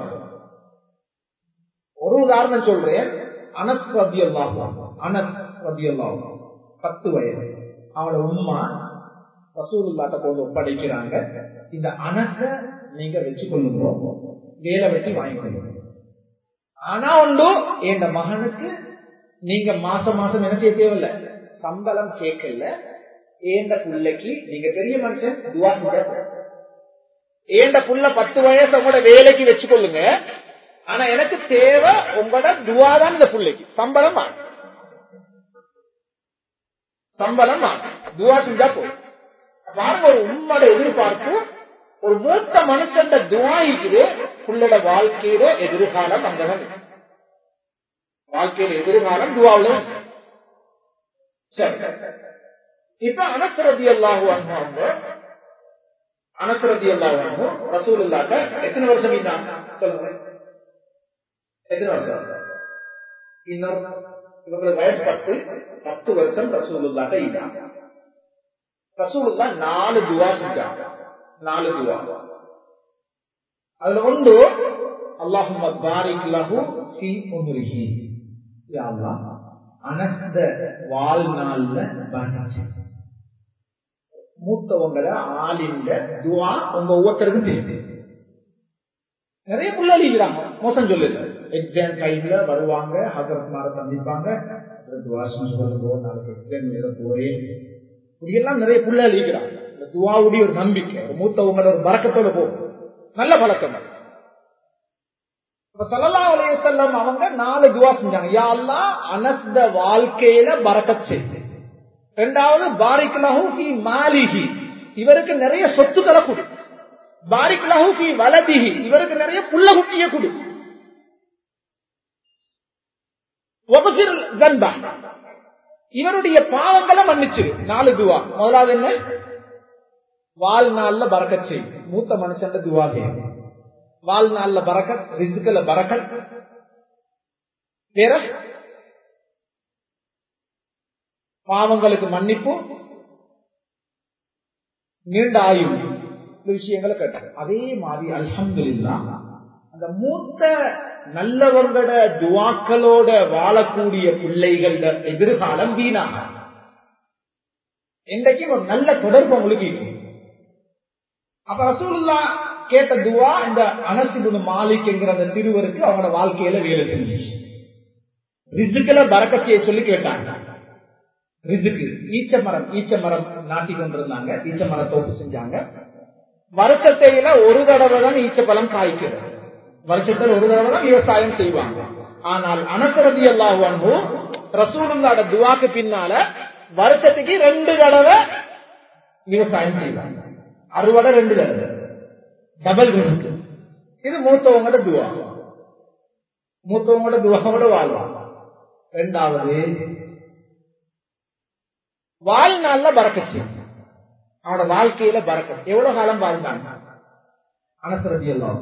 ஒரு உதாரணம் சொல்றேன் அனஸ் ரபி அனஸ் ரபி பத்து வயது அவனோட உம்மா ரசூலுல்லாட்ட கொண்டு ஒப்படைக்கிறாங்க இந்த அனச நீங்க வச்சு கொள்ளுங்க வேலை வெட்டி வாங்கிக்கொள்ளுங்க ஆனா உண்டு என் மகனுக்கு நீங்க மாசம் மாசம் என்ன செய்ய தேவையில்ல சம்பளம் கேட்கல ஏண்ட புள்ளைக்கு நீங்க பெரிய மனுஷன் துவா செஞ்சா ஏண்ட புள்ள பத்து வயசு உங்களோட வேலைக்கு வச்சுக்கொள்ளுங்க ஆனா எனக்கு தேவை உங்களோட துவா தான் இந்த புள்ளைக்கு சம்பளம் சம்பளம் துவா செஞ்சா போதும் பாருங்க ஒரு உண்மையோட எதிர்பார்ப்பு ஒரு மூத்த மனுஷன் துவா இருக்குது புள்ளோட வாழ்க்கையில எதிர்காலம் அங்கதான் வாழ்க்கையில எதிர்காலம் துவாவில் சரி இப்ப அனசரதி அல்லாஹு அவங்க அனசரதி அல்லாஹு ரசூல் இல்லாட்ட எத்தனை வருஷம் இருந்தாங்க சொல்லுங்க எத்தனை வருஷம் இன்னும் இவங்களுக்கு வயசு பத்து பத்து வருஷம் ரசூல் இல்லாட்ட இருந்தாங்க ரசூலுல்லா நாலு துவா செஞ்சாங்க நாலு துவா அதுல ஒன்று அல்லாஹும் பாரிக் லஹு ஃபீ உம்ரிஹி யா அல்லாஹ் அனஸ்த வாழ்நாள்ல பரக்கத்து மூத்தவங்கள ஆளிந்த துவா உங்க ஒவ்வொருத்தருக்கும் தெரியும் நிறைய புள்ள அழிக்கிறாங்க மோசம் சொல்லுது எக்ஸாம் டைம்ல வருவாங்க ஹசரத் மார சந்திப்பாங்க துவா செஞ்சு கொள்ளுங்கோ நாளைக்கு எக்ஸாம் எழுத போறேன் இப்படியெல்லாம் நிறைய புள்ள அழிக்கிறாங்க இந்த துவாவுடைய ஒரு நம்பிக்கை ஒரு மூத்தவங்களோட ஒரு பறக்கத்தோட போகும் நல்ல பழக்கம் சல்லா அலையம் அவங்க நாலு துவா செஞ்சாங்க யாழ்லா அனஸ்த வாழ்க்கையில பறக்கத் செய்து ரெண்டாவது பாரிக் லஹூ மாலிகி இவருக்கு நிறைய சொத்துக்களை கொடு பாரிக் லஹூ வலதிகி இவருக்கு நிறைய புள்ள குட்டிய கொடு இவருடைய பாவங்களை மன்னிச்சிரு நாலு துவா முதலாவது என்ன வாழ்நாள்ல பறக்கச் செய் மூத்த மனுஷன் துவா செய்யும் வாழ்நாள்ல பறக்கத் ரிசுக்கல பறக்கத் வேற பாவங்களுக்கு மன்னிப்பு நீண்ட ஆயுள் இந்த விஷயங்களை கேட்டாங்க அதே மாதிரி அல்ஹம்து அந்த மூத்த நல்லவங்களோட துவாக்களோட வாழக்கூடிய பிள்ளைகளோட எதிர்காலம் வீணா இன்றைக்கும் ஒரு நல்ல தொடர்பு உங்களுக்கு இருக்கும் அப்ப ரசூல்லா கேட்ட துவா இந்த அனசிபுன் மாலிக் என்கிற அந்த சிறுவருக்கு அவங்களோட வாழ்க்கையில வேலை செஞ்சு ரிசுக்களை பறக்கச்சியை சொல்லி கேட்டாங்க ரிசுக்கு ஈச்ச மரம் ஈச்ச மரம் நாட்டி கொண்டிருந்தாங்க ஈச்ச மர தோப்பு செஞ்சாங்க வருஷத்தையில ஒரு தடவை தான் ஈச்ச பழம் காய்க்கிறது வருஷத்துல ஒரு தடவை தான் விவசாயம் செய்வாங்க ஆனால் அனசரதி அல்லாஹு ரசூலுல்லாட துவாக்கு பின்னால வருஷத்துக்கு ரெண்டு தடவை விவசாயம் செய்வாங்க அறுவடை ரெண்டு தடவை டபுள் ரிஸ்க் இது மூத்தவங்களோட துவா மூத்தவங்களோட துவாவோட வாழ்வாங்க ரெண்டாவது வாழ்நாள்ல பறக்கச்சு அவனோட வாழ்க்கையில பறக்கச்சு எவ்வளவு காலம் வாழ்ந்தாங்க அனசரதி எல்லாம்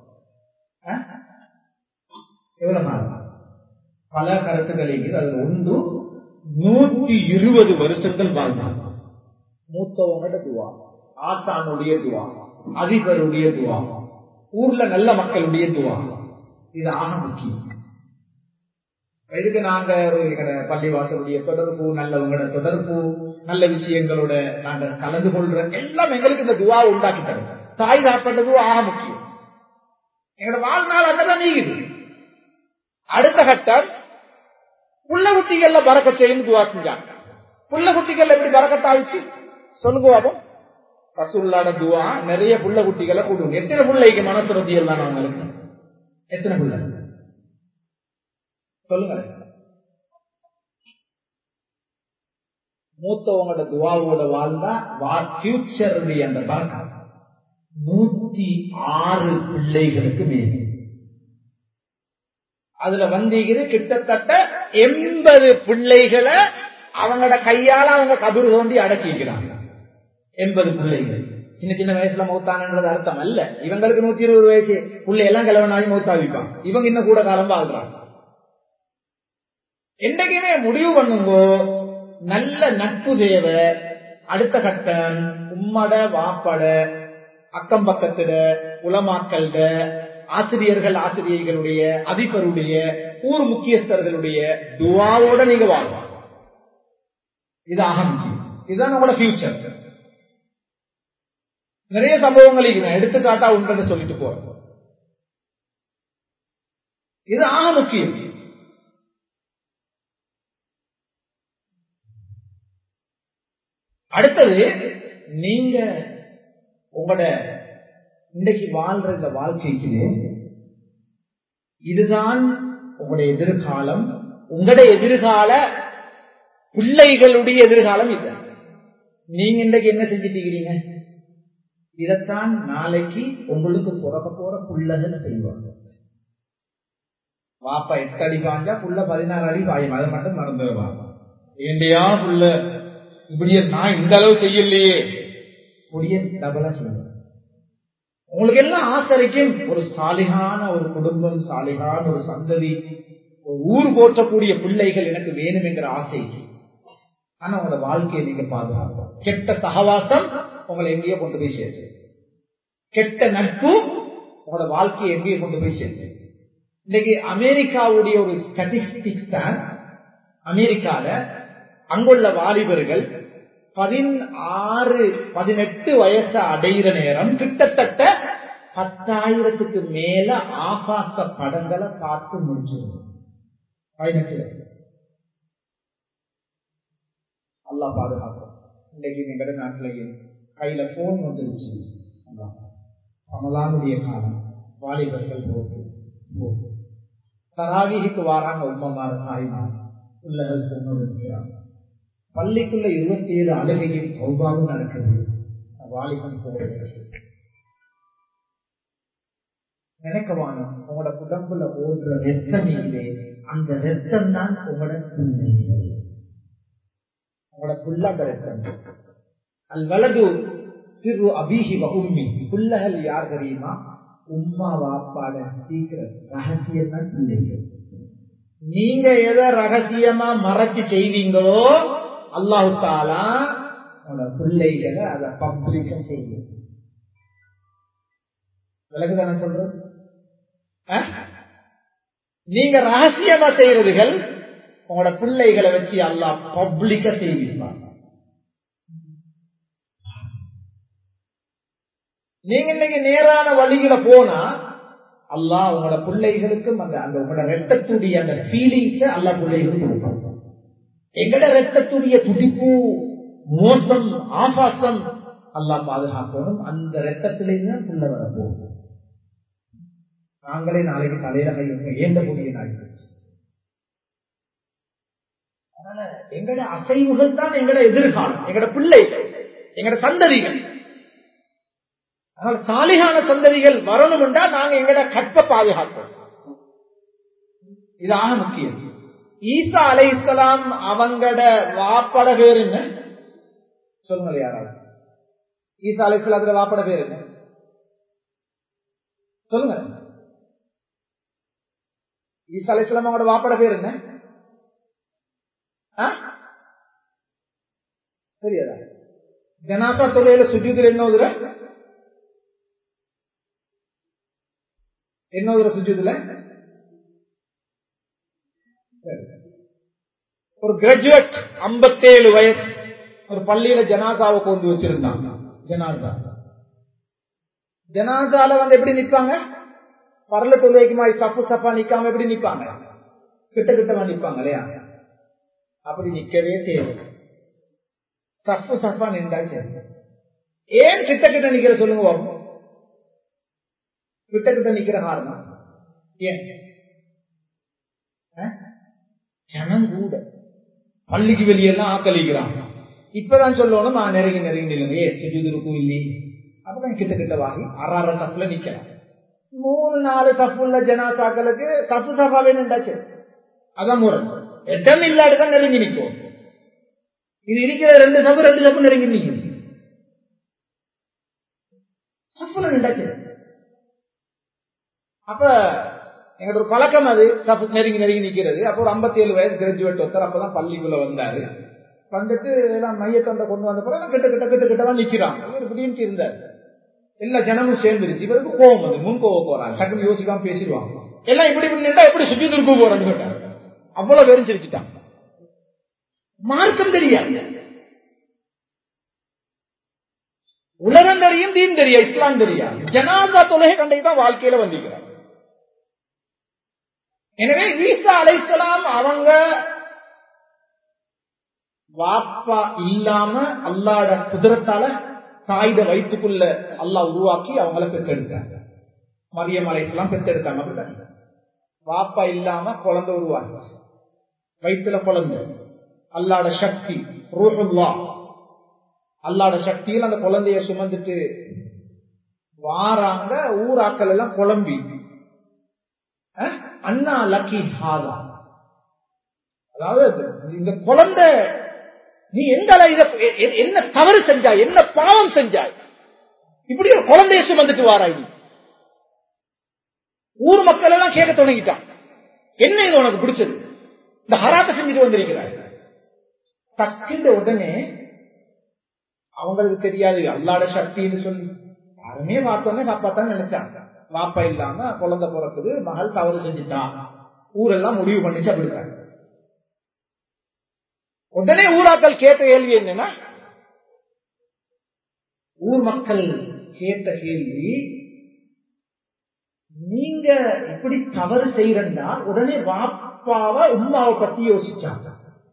எவ்வளவு நாள் பல கருத்துக்களில் அதுல ஒன்று நூற்றி இருபது வருஷங்கள் வாழ்ந்தாங்க மூத்தவங்களோட துவா ஆசானுடைய துவா அதிபருடைய துவா ஊர்ல நல்ல மக்களுடைய துவா இது ஆக முக்கியம் இதுக்கு நாங்க பள்ளிவாசலுடைய தொடர்பு நல்லவங்களோட தொடர்பு நல்ல விஷயங்களோட நாங்க கலந்து கொள்ற எல்லாம் எங்களுக்கு இந்த துவா உண்டாக்கி தரும் தாய் சாப்பிட்டது ஆக முக்கியம் எங்களோட வாழ்நாள் அதெல்லாம் நீங்குது அடுத்த கட்டம் புள்ள குட்டிகள்ல பறக்க செய்யணும் துவா செஞ்சாங்க புள்ள குட்டிகள் எப்படி பறக்கத்தாவிச்சு சொல்லுங்க பாபம் ரசூல்லாட துவா நிறைய புள்ள குட்டிகளை கூடுங்க எத்தனை பிள்ளைக்கு மனசுரதி எல்லாம் அவங்களுக்கு எத்தனை பிள்ளை சொல்லுங்க மூத்தவங்களோட துவாவோட வாழ்ந்தா ஃபியூச்சருடைய அந்த பறக்கம் நூத்தி ஆறு பிள்ளைகளுக்கு மேல் அதுல வந்தீங்க கிட்டத்தட்ட எண்பது பிள்ளைகளை அவங்களோட கையால அவங்க கபரு தோண்டி அடக்கிக்கிறாங்க எண்பது பிள்ளைகள் சின்ன சின்ன வயசுல மௌத்தானன்றது அர்த்தம் அல்ல இவங்களுக்கு நூத்தி இருபது வயசு பிள்ளையெல்லாம் கிழவனாகி மௌத்தாவிப்பாங்க இவங்க இன்னும் கூட காலம் வாழ்றாங்க என்றைக்குமே முடிவு பண்ணுங்கோ நல்ல நட்பு தேவை அடுத்த கட்டம் உம்மட வாப்பட அக்கம் பக்கத்திட உலமாக்கள்ட ஆசிரியர்கள் ஆசிரியர்களுடைய அதிபருடைய ஊர் முக்கியஸ்தர்களுடைய துவாவோட நீங்க வாழலாம் இது ஆக முக்கியம் இதுதான் நம்மளோட ஃபியூச்சர் நிறைய சம்பவங்கள் நான் எடுத்துக்காட்டா உண்டு சொல்லிட்டு போறேன் இது ஆக முக்கியம் அடுத்தது நீங்க உங்களோட இன்றைக்கு வாழ்ற இந்த வாழ்க்கைக்கு இதுதான் உங்களுடைய எதிர்காலம் உங்களுடைய எதிர்கால பிள்ளைகளுடைய எதிர்காலம் இது நீங்க இன்றைக்கு என்ன செஞ்சிட்டீங்க இதைத்தான் நாளைக்கு உங்களுக்கு பிறக்க போற புள்ளகள் செய்வாங்க வாப்பா எட்டு அடி பாஞ்சா புள்ள பதினாறு அடி பாயும் அதை மட்டும் மறந்துடுவாங்க ஏண்டியா புள்ள இப்படியே நான் இந்த அளவு செய்யலையே முடிய டபலா செய்வாங்க உங்களுக்கு எல்லாம் ஆசரிக்கும் ஒரு சாலிகான ஒரு குடும்பம் சாலிகான ஒரு சந்ததி ஒரு ஊர் போற்றக்கூடிய பிள்ளைகள் எனக்கு வேணும் என்கிற ஆசை ஆனா உங்களோட வாழ்க்கையை நீங்க பாதுகாப்போம் கெட்ட சகவாசம் உங்களை எங்கேயோ கொண்டு போய் சேர்த்து கெட்ட நட்பு உங்களோட வாழ்க்கையை எங்கேயோ கொண்டு போய் சேர்த்து இன்னைக்கு அமெரிக்காவுடைய ஒரு ஸ்டாட்டிஸ்டிக்ஸ் தான் அமெரிக்கால அங்குள்ள வாலிபர்கள் பதினாறு பதினெட்டு வயசு அடைகிற நேரம் கிட்டத்தட்ட பத்தாயிரத்துக்கு மேல ஆபாச படங்களை பார்த்து முடிச்சிருந்தோம் பதினெட்டு வயசு அல்லா பாதுகாக்கும் இன்றைக்கு எங்கட நாட்டிலேயே கையில போன் வந்துருச்சு ரமலானுடைய காலம் வாலிபர்கள் போட்டு தராவிக்கு வாராங்க உம்மமார் தாய்மார் பிள்ளைகள் பொண்ணோடு இருக்கிறாங்க பள்ளிக்குள்ள இருபத்தி ஏழு அழுகையும் சௌபாவும் நடக்குது வாலிபன் போகிறது நினைக்கவான உங்களோட உடம்புல ஓடுற ரத்தம் இல்லை அந்த ரத்தம் தான் உங்களோட பிள்ளைகள் உங்களோட புள்ள அந்த ரத்தம் அல் வலது சிறு அபிஹி உம்மி புள்ளகள் யார் தெரியுமா உம்மா வாப்பாட சீக்கிரம் ரகசியம் தான் பிள்ளைகள் நீங்க எதை ரகசியமா மறைச்சு செய்வீங்களோ அல்லாஹு தாலா பிள்ளைகளை அதை பப்ளிக்க செய்யும் விலகுதானே சொல்றது நீங்க ரகசியமா செய்யறதுகள் உங்களோட பிள்ளைகளை வச்சு அல்லா பப்ளிக்க செய்வீங்க நீங்க இன்னைக்கு நேரான வழியில போனா அல்லா உங்களோட பிள்ளைகளுக்கும் அந்த அந்த உங்களோட ரத்தத்துடைய அந்த ஃபீலிங்ஸ் அல்லா பிள்ளைகளுக்கு கொடுப்பாங்க எங்கட ரத்தத்துடைய துடிப்பு மோசம் ஆபாசம் அல்லா பாதுகாக்கணும் அந்த ரத்தத்திலேருந்து புள்ள வரப்போகும் நாங்களே நாளைக்கு தலையில கையொங்க ஏந்த கூடிய நாள் அதனால எங்கட அசைவுகள் தான் எங்கட எதிர்காலம் எங்கட பிள்ளைகள் எங்கட சந்ததிகள் அதனால சாலிகான சந்ததிகள் வரணும் என்றால் நாங்க எங்கட கற்ப பாதுகாப்போம் இதாக முக்கியம் ஈசா அலை இஸ்லாம் அவங்கட வாப்பட பேர் என்ன சொல்லுங்க யாராவது ஈசா அலை இஸ்லாத்துல வாப்பட பேர் என்ன சொல்லுங்க ஈசா அலை இஸ்லாம் அவங்களோட வாப்பட பேர் என்ன சரியாதா ஜனாசா தொழில சுஜூதில் என்ன ஓதுற என்ன ஓதுற சுஜூதுல ஒரு கிராஜுவேட் ஐம்பத்தேழு வயசு ஒரு பள்ளியில ஜனாதாவை கொண்டு வச்சிருந்தாங்க ஜனாதா ஜனாதால வந்து எப்படி நிப்பாங்க பரல தொழுவைக்கு மாதிரி சப்பு சப்பா நிக்காம எப்படி நிப்பாங்க கிட்ட கிட்டமா நிப்பாங்க இல்லையா அப்படி நிக்கவே தேவை சப்பு சப்பா நின்றா சரி ஏன் கிட்ட கிட்ட நிக்கிற சொல்லுங்க பாப்போம். கிட்ட கிட்ட நிக்கிற காரணம் ஏன் அஹ்? ஜனம் கூட பள்ளிக்கு வெளியெல்லாம் ஆக்களிக்கிறான் இப்பதான் சொல்லணும் நான் நெருங்கி நெருங்கி நில்லுங்க ஏ சுஜூது இருக்கும் இல்லையே அப்பதான் கிட்ட கிட்ட வாங்கி அறாற தப்புல நிக்கிறேன் மூணு நாலு தப்புள்ள ஜனாசாக்களுக்கு தப்பு சபாவே நின்றாச்சு அதான் முறை இடம் இல்லாடுதான் நெருங்கி நிற்கும் இது இருக்கிற ரெண்டு சப்பு ரெண்டு சப்பு நெருங்கி நிற்கும் சப்புல நின்றாச்சு அப்ப எங்களோட ஒரு பழக்கம் அது சப்பு நெருங்கி நெருங்கி நிக்கிறது அப்போ ஒரு ஐம்பத்தி ஏழு வயசு கிராஜுவேட் ஒருத்தர் அப்பதான் பள்ளிக்குள்ள வந்தாரு வந்துட்டு எல்லாம் மையத்தொண்டை கொண்டு வந்த பிறகு கிட்ட கிட்ட கிட்ட கிட்டதான் நிக்கிறான் இவர் இப்படின்ட்டு இருந்தார் எல்லா ஜனமும் சேர்ந்துருச்சு இவருக்கு கோவம் வந்து முன் கோவம் போறாங்க டக்குன்னு யோசிக்காம பேசிடுவாங்க எல்லாம் இப்படி இப்படி நின்றா எப்படி சுற்றி திருப்ப போறான்னு கேட்டாங்க அவ்வளவு வெறிஞ்சிருச்சுட்டான் மார்க்கம் தெரியாது உலகம் தெரியும் தீன் தெரியா இஸ்லாம் தெரியாது ஜனாதா தொலைகை கண்டைக்கு வாழ்க்கையில வந்திருக்கிறார் எனவே ஈசா அலைசலாம் அவங்க வாப்பா இல்லாம அல்லாட குதிரத்தால தாயுத வயிற்றுக்குள்ள அல்லாஹ் உருவாக்கி அவங்கள பெற்றெடுத்தாங்க மரியம் அலைசலாம் பெற்றெடுத்தாங்க அப்படிதான் வாப்பா இல்லாம குழந்தை உருவாக்கி வயிற்றுல குழந்தை அல்லாட சக்தி ரூஹுல்லா அல்லாட சக்தியில் அந்த குழந்தைய சுமந்துட்டு வாராங்க ஊராக்கள் எல்லாம் குழம்பி அஹ், அண்ணா லக்கி ஹாதா அதாவது இந்த குழந்தை நீ எந்த அளவு இத- எ- எ- என்ன தவறு செஞ்சாய் என்ன பாவம் செஞ்சாய் இப்படி ஒரு குழந்தைய சுமந்துட்டு வாராய் நீ ஊர் மக்கள் எல்லாம் கேட்க தொடங்கிட்டான் என்ன இது உனக்கு பிடிச்சது இந்த ஹராத்தை செஞ்சுட்டு வந்திருக்கிறாய் டக்குன்ற உடனே அவங்களுக்கு தெரியாது அல்லாட சக்தின்னு சொல்லி யாருமே பார்த்தோன்னே தப்பாத்தான் நினைச்சாங்க வாப்பா இல்லாம குழந்தை பிறக்குது மகள் தவறு செஞ்சுட்டா ஊரெல்லாம் முடிவு பண்ணிச்சு அப்படித்தாங்க உடனே ஊராக்கள் கேட்ட கேள்வி என்னன்னா ஊர் மக்கள் கேட்ட கேள்வி நீங்க இப்படி தவறு செய்யறா உடனே வாப்பாவை உம்மாவை பத்தி யோசிச்சாங்க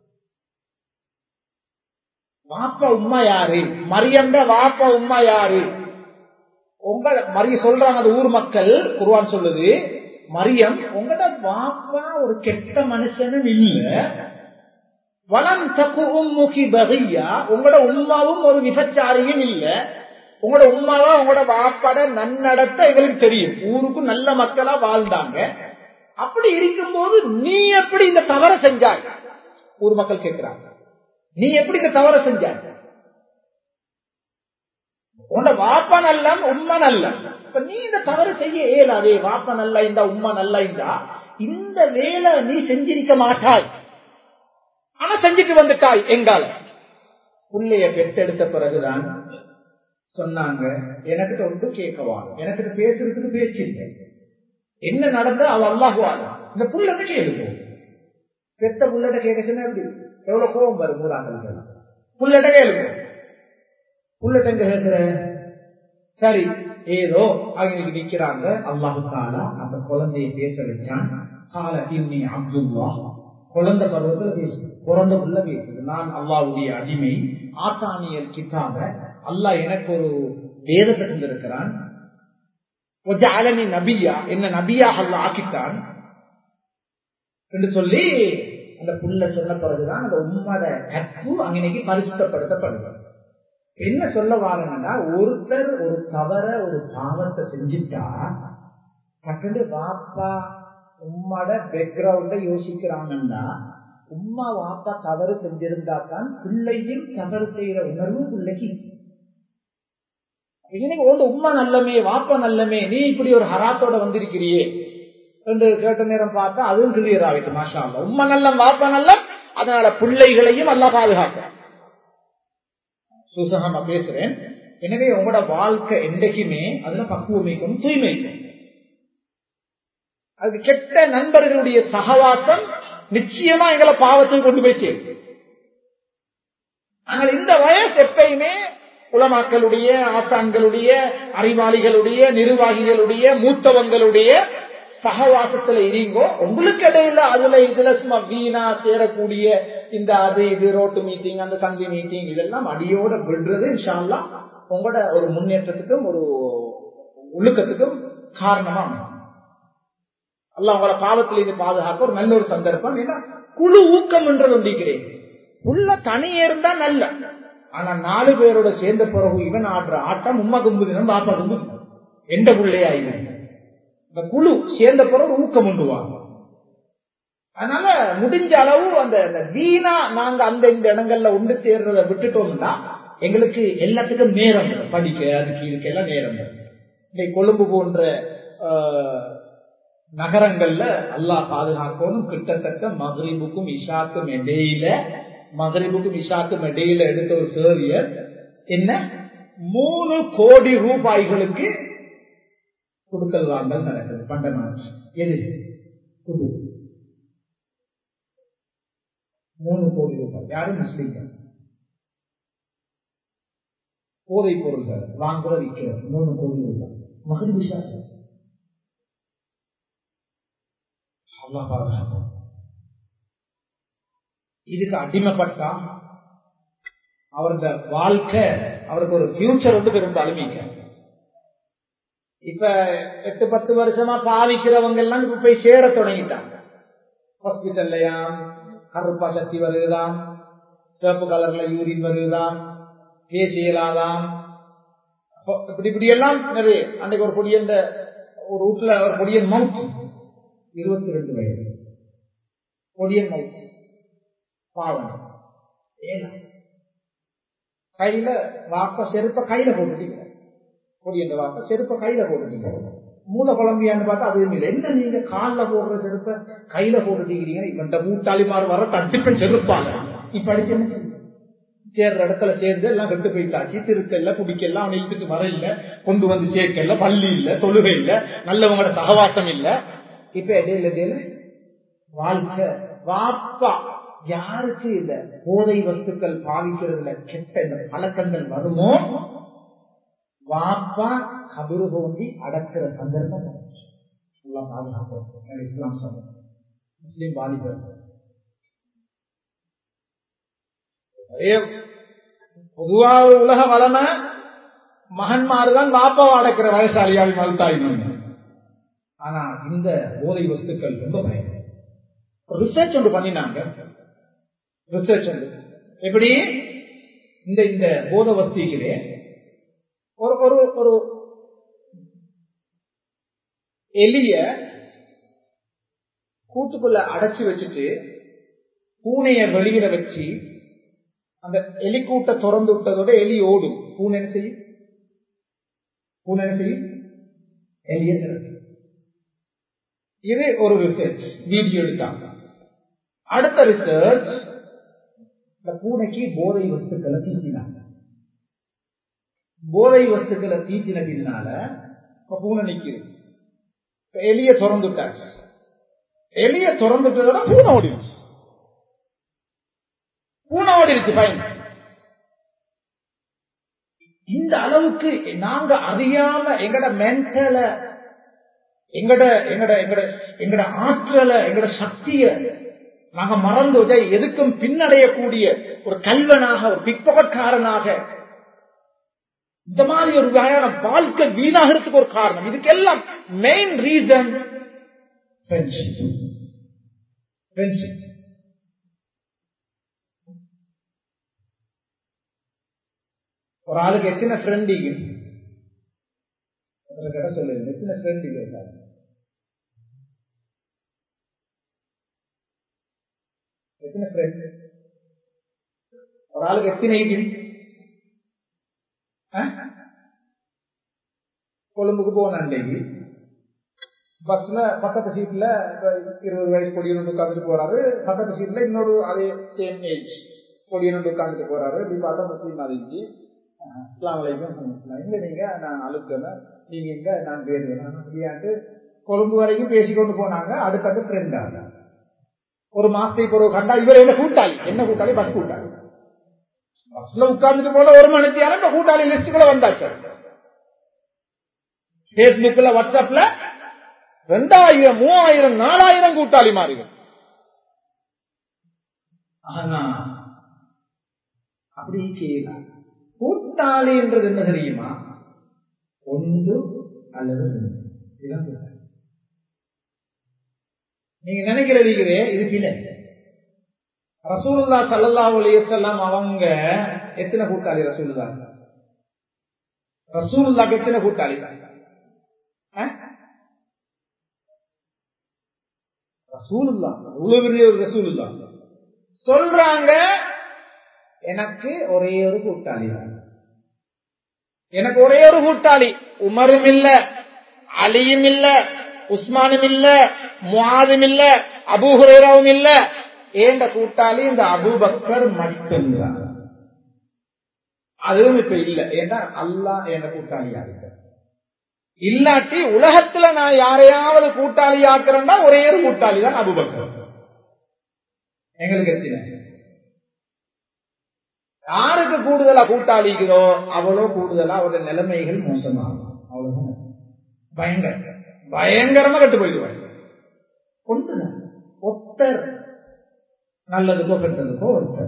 வாப்பா உம்மா யாரு மரியண்ட வாப்பா உம்மா யாரு உங்க மரிய சொல்றாங்க அந்த ஊர் மக்கள் குருவான் சொல்லுது மரியம் உங்களோட வாப்பா ஒரு கெட்ட மனுஷனும் இல்ல வனம் தப்பு உம்முகி பகையா உங்களோட உம்மாவும் ஒரு விபச்சாரியும் இல்ல உங்களோட உம்மாவா உங்களோட வாப்பாட நன்னடத்த எங்களுக்கு தெரியும் ஊருக்கு நல்ல மக்களா வாழ்ந்தாங்க அப்படி இருக்கும்போது நீ எப்படி இந்த தவற செஞ்சாய் ஊர் மக்கள் கேட்கிறாங்க நீ எப்படி இந்த தவற செஞ்சாய் உன்னோட வாப்பா நல்ல உண்மை நல்ல இப்ப நீ இந்த தவறு செய்ய இயலாதே வாப்பா நல்ல இந்த உண்மை நல்ல இந்தா இந்த வேலை நீ செஞ்சிருக்க மாட்டாய் ஆனா செஞ்சுட்டு வந்துட்டாய் எங்கால புள்ளைய பெற்றெடுத்த பிறகுதான் சொன்னாங்க எனக்கிட்ட ஒன்று கேட்கவா எனக்கிட்ட பேசுறதுக்கு பேச்சு இல்லை என்ன நடந்தா அவ அல்லாஹுவாங்க இந்த புள்ளட்ட கேளுங்க பெத்த புள்ளட்ட கேட்க சொன்னா எப்படி எவ்வளவு கோபம் வரும் ஊராக்கள் புள்ளட்ட கேளுங்க புள்ளட்ட எங்க கேட்கிற சரி ஏதோ அவங்க நிக்கிறாங்க அல்லாஹு தாலா அந்த குழந்தைய பேச வச்சான் கால இன்னி அப்துல்லா குழந்தை பருவத்துல பேசு குழந்தை புள்ள பேசுது நான் அல்லாவுடைய அடிமை ஆத்தானியல் கிட்டாக அல்லாஹ் எனக்கு ஒரு வேதத்தை தந்திருக்கிறான் அலனி நபியா என்ன நபியாக அல்ல ஆக்கிட்டான் என்று சொல்லி அந்த புள்ள சொன்ன பிறகுதான் அந்த உம்மத கற்பு அங்கனைக்கு பரிசுத்தப்படுத்தப்படுது என்ன சொல்ல வாரங்கன்னா ஒருத்தர் ஒரு தவற ஒரு பாவத்தை செஞ்சுட்டா டக்குனு வாப்பா உம்மோட பேக்ரவுண்ட யோசிக்கிறாங்கன்னா உம்மா வாப்பா தவறு செஞ்சிருந்தா தான் பிள்ளையும் தவறு செய்யற உணர்வு பிள்ளைக்கு இன்னைக்கு ஒன்று உம்மா நல்லமே வாப்பா நல்லமே நீ இப்படி ஒரு ஹராத்தோட வந்திருக்கிறியே என்று கேட்ட நேரம் பார்த்தா அதுவும் கிளியர் ஆகிட்டு மாஷா அல்லா உம்மா நல்லம் வாப்பா நல்லம் அதனால பிள்ளைகளையும் அல்லா பாதுகாக்க சுசகமா பேசுறேன் எனவே உங்களோட வாழ்க்கை என்றைக்குமே அதுல பக்குவமைக்கும் தூய்மைக்கும் அது கெட்ட நண்பர்களுடைய சகவாசம் நிச்சயமா எங்களை பாவத்தில் கொண்டு போய் சேரும் ஆனால் இந்த வயசு எப்பயுமே உலமாக்களுடைய ஆசான்களுடைய அறிவாளிகளுடைய நிர்வாகிகளுடைய மூத்தவங்களுடைய சகவாசத்துல இருங்கோ உங்களுக்கு இடையில அதுல இதுல சும்மா வீணா சேரக்கூடிய இந்த அது இது ரோட்டு மீட்டிங் அந்த சந்தி மீட்டிங் இதெல்லாம் அடியோட விடுறது இன்ஷால்லா உங்களோட ஒரு முன்னேற்றத்துக்கும் ஒரு ஒழுக்கத்துக்கும் காரணமா அமையும். அல்லாஹ் உங்களை பாவத்திலிருந்து பாதுகாக்க ஒரு நல்ல ஒரு சந்தர்ப்பம் ஏன்னா குழு ஊக்கம் என்றது ஒன்றிக்கிறேன் உள்ள தனியே இருந்தா நல்ல ஆனா நாலு பேரோட சேர்ந்த பிறகு இவன் ஆடுற ஆட்டம் உம்மா கும்புதினம் பாப்பா கும்புதினம் எந்த பிள்ளையா இது இந்த குழு சேர்ந்த பிறகு ஊக்கம் உண்டுவாங்க அதனால முடிஞ்ச அளவு அந்த அந்த வீணா நாங்க அந்த இந்த இடங்கள்ல ஒன்று சேர்றத விட்டுட்டோம்னா எங்களுக்கு எல்லாத்துக்கும் நேரம் வரும். படிக்க அதுக்கு இதுக்கு எல்லாம் நேரம் வரும். இன்னைக்கு கொழும்பு போன்ற ஆஹ், நகரங்கள்ல அல்லாஹ் பாதுகாக்கணும் கிட்டத்தட்ட மகரிபுக்கும் இஷாக்கும் இடையில மகரிபுக்கும் இஷாக்கும் இடையில எடுத்த ஒரு சேவியர் என்ன மூணு கோடி ரூபாய்களுக்கு கொடுக்கல் வாங்கல் நடக்குது பண்டமாச்சு எது குடு மூணு கோடி ரூபாய் யாரும் முஸ்லீம்கள் போதைப் பொருள்கள் வாங்குற விற்கிற மூணு கோடி ரூபாய் மகன் விசாசம் அல்லாஹ் பாதுகாக்கும் இதுக்கு அடிமைப்பட்டா அவரது வாழ்க்கை அவருக்கு ஒரு ஃபியூச்சர் வந்து பெரும்பாலும் இல்லை. இப்ப எட்டு பத்து வருஷமா பாவிக்கிறவங்க எல்லாம் இப்ப போய் சேர தொடங்கிட்டாங்க ஹாஸ்பிட்டல்லையாம் கருப்பா சக்தி வருகுதாம் சிவப்பு கலர்ல யூரின் வருகுதாம் பேச இயலாதாம் அப்போ இப்படி இப்படி எல்லாம் நிறைய அன்னைக்கு ஒரு பொடியன் ஒரு வீட்டுல ஒரு பொடியன் மவுத் இருபத்தி ரெண்டு வயசு பொடியன் மவுத் பாவம் ஏனா கையில வாப்ப செருப்ப கையில போட்டுட்டீங்க பொடியன் வாப்ப செருப்ப கையில போட்டுட்டீங்க மூல குழம்பியான்னு பார்த்தா அதுவும் இல்லை என்ன நீங்க காலில் போடுற செருப்ப கையில போட்டுட்டீங்க இவன்ட்ட மூட்டாளிமார் வர தட்டிப்பன் செருப்பாங்க இப்ப அடிச்சு என்ன செய்ய? சேர்ற இடத்துல சேர்ந்து எல்லாம் கெட்டு போயிட்டாச்சு திருக்கல்ல குடிக்கல அவன் இழுத்துட்டு வர இல்ல கொண்டு வந்து சேர்க்கல பள்ளி இல்ல தொழுகை இல்ல நல்லவங்களோட சகவாசம் இல்ல இப்ப இடையில இடையில வாழ்க்கை வாப்பா யாருக்கு இந்த போதை வஸ்துக்கள் பாவிக்கிறதுல கெட்ட இந்த பழக்கங்கள் வருமோ வாப்பா கபரு தோண்டி அடக்கிற சந்தர்ப்பம் வந்துச்சு. எல்லாம் பாதுகாப்போம் என்னோட இஸ்லாம் சொல்ல முஸ்லீம் வாலிபர் நிறைய பொதுவா உலக வளமை மகன்மாருதான் வாப்பாவை அடக்கிற வயசாளியால் மறுத்தாயின்னு ஆனா இந்த போதை வஸ்துக்கள் ரொம்ப பயம் ரிசர்ச் ஒன்று பண்ணினாங்க ரிசர்ச் ஒன்று எப்படி இந்த இந்த போத வஸ்திகளே ஒரு ஒரு ஒரு எலிய கூட்டுக்குள்ள அடைச்சு வச்சுட்டு பூனைய வெளியில வச்சு அந்த எலி கூட்ட திறந்து விட்டதோட எலி ஓடும் பூனை என்ன செய்யும் பூனை என்ன செய்யும் எலிய திறக்கும் இது ஒரு ரிசர்ச் வீடியோ எடுத்தாங்க அடுத்த ரிசர்ச் இந்த பூனைக்கு போதை வஸ்துக்களை தீட்டினாங்க போதை வஸ்துக்களை தீட்டின பின்னால இப்ப பூனை நிக்குது இப்ப எலிய திறந்துட்டாச்சு எலிய திறந்துட்டதோட பூனை ஓடிடுச்சு பூனை ஓடிடுச்சு பயன் இந்த அளவுக்கு நாங்க அறியாம எங்கட மென்டல எங்கட எங்கட எங்கட எங்கட ஆற்றலை எங்கட சக்திய நாங்க மறந்து இதை எதுக்கும் பின்னடையக்கூடிய ஒரு கல்வனாக ஒரு பிற்பகட்காரனாக இந்த மாதிரி ஒரு வகையான வாழ்க்கை வீணாகிறதுக்கு ஒரு காரணம் இதுக்கெல்லாம் மெயின் ரீசன் ஒரு ஆளுக்கு எத்தனை ஃப்ரெண்டிங்க கிட்ட சொல்லுங்க எத்தனை ஃப்ரெண்டிங்க இருக்காங்க எத்தனை ஃப்ரெண்ட் ஒரு ஆளுக்கு எத்தனை ஐடி கொழும்புக்கு போன அன்றைக்கு பஸ்ல பக்கத்து சீட்ல இருபது வயசு பொடியனு உட்காந்துட்டு போறாரு பக்கத்து சீட்ல இன்னொரு அதே சேம் ஏஜ் பொடியனு உட்காந்துட்டு போறாரு இப்படி பார்த்தா முஸ்லீம் இருந்துச்சு அஸ்லாம் வலைக்கும் எங்க நீங்க நான் அழுக்கணும் நீங்க எங்க நான் வேணுவேன் அப்படியாண்டு கொழும்பு வரைக்கும் பேசிக்கொண்டு போனாங்க அடுத்தது ஃப்ரெண்ட் ஆக ஒரு மாசத்தை பிறகு கண்டா இவர் என்ன கூட்டாளி என்ன கூட்டாளி பஸ் கூட்டாளி பஸ்ல உட்கார்ந்துட்டு போன ஒரு மணித்தியாலும் இந்த கூட்டாளி லிஸ்டுக்குள்ள வந்தாச்சு பேஸ்புக்ல வாட்ஸ்அப்ல ரெண்டாயிரம் மூவாயிரம் நாலாயிரம் கூட்டாளி மாறிகள் ஆனா அப்படி செய்யலாம் கூட்டாளி என்றது என்ன தெரியுமா ஒன்று அல்லது ரெண்டு இதுதான் கூட்டாளி நீங்க நினைக்கிறது இது பிள்ளை ரசூலுல்லா சல்லல்லா அலையம் அவங்க எத்தனை கூட்டாளி ரசூலுல்லா ரசூலுல்லாக்கு எத்தனை கூட்டாளி ரசூலுல்லா இவ்வளவு பெரிய ஒரு ரசூலுல்லா சொல்றாங்க எனக்கு ஒரே ஒரு கூட்டாளி எனக்கு ஒரே ஒரு கூட்டாளி உமரும் இல்ல அலியும் இல்ல உஸ்மானும் இல்ல முவாதும் இல்ல அபூஹுரேராவும் இல்ல ஏண்ட கூட்டாளி இந்த அபுபக்கர் மட்டும்தான் அதுவும் இப்ப இல்ல ஏன்னா அல்லா என்ற கூட்டாளியா இருக்க இல்லாட்டி உலகத்துல நான் யாரையாவது கூட்டாளி ஆக்குறேன்னா ஒரே ஒரு கூட்டாளி தான் அபுபக்கர் எங்களுக்கு எத்தனை யாருக்கு கூடுதலா கூட்டாளிக்கிறோ அவ்வளோ கூடுதலா அவருடைய நிலைமைகள் மோசமாகும் அவ்வளவுதான் பயங்கர பயங்கரமா கட்டு போயிடுவாங்க ஒன்றுதான் ஒத்தர் நல்லதுக்கோ கெட்டதுக்கோ ஒருத்தர்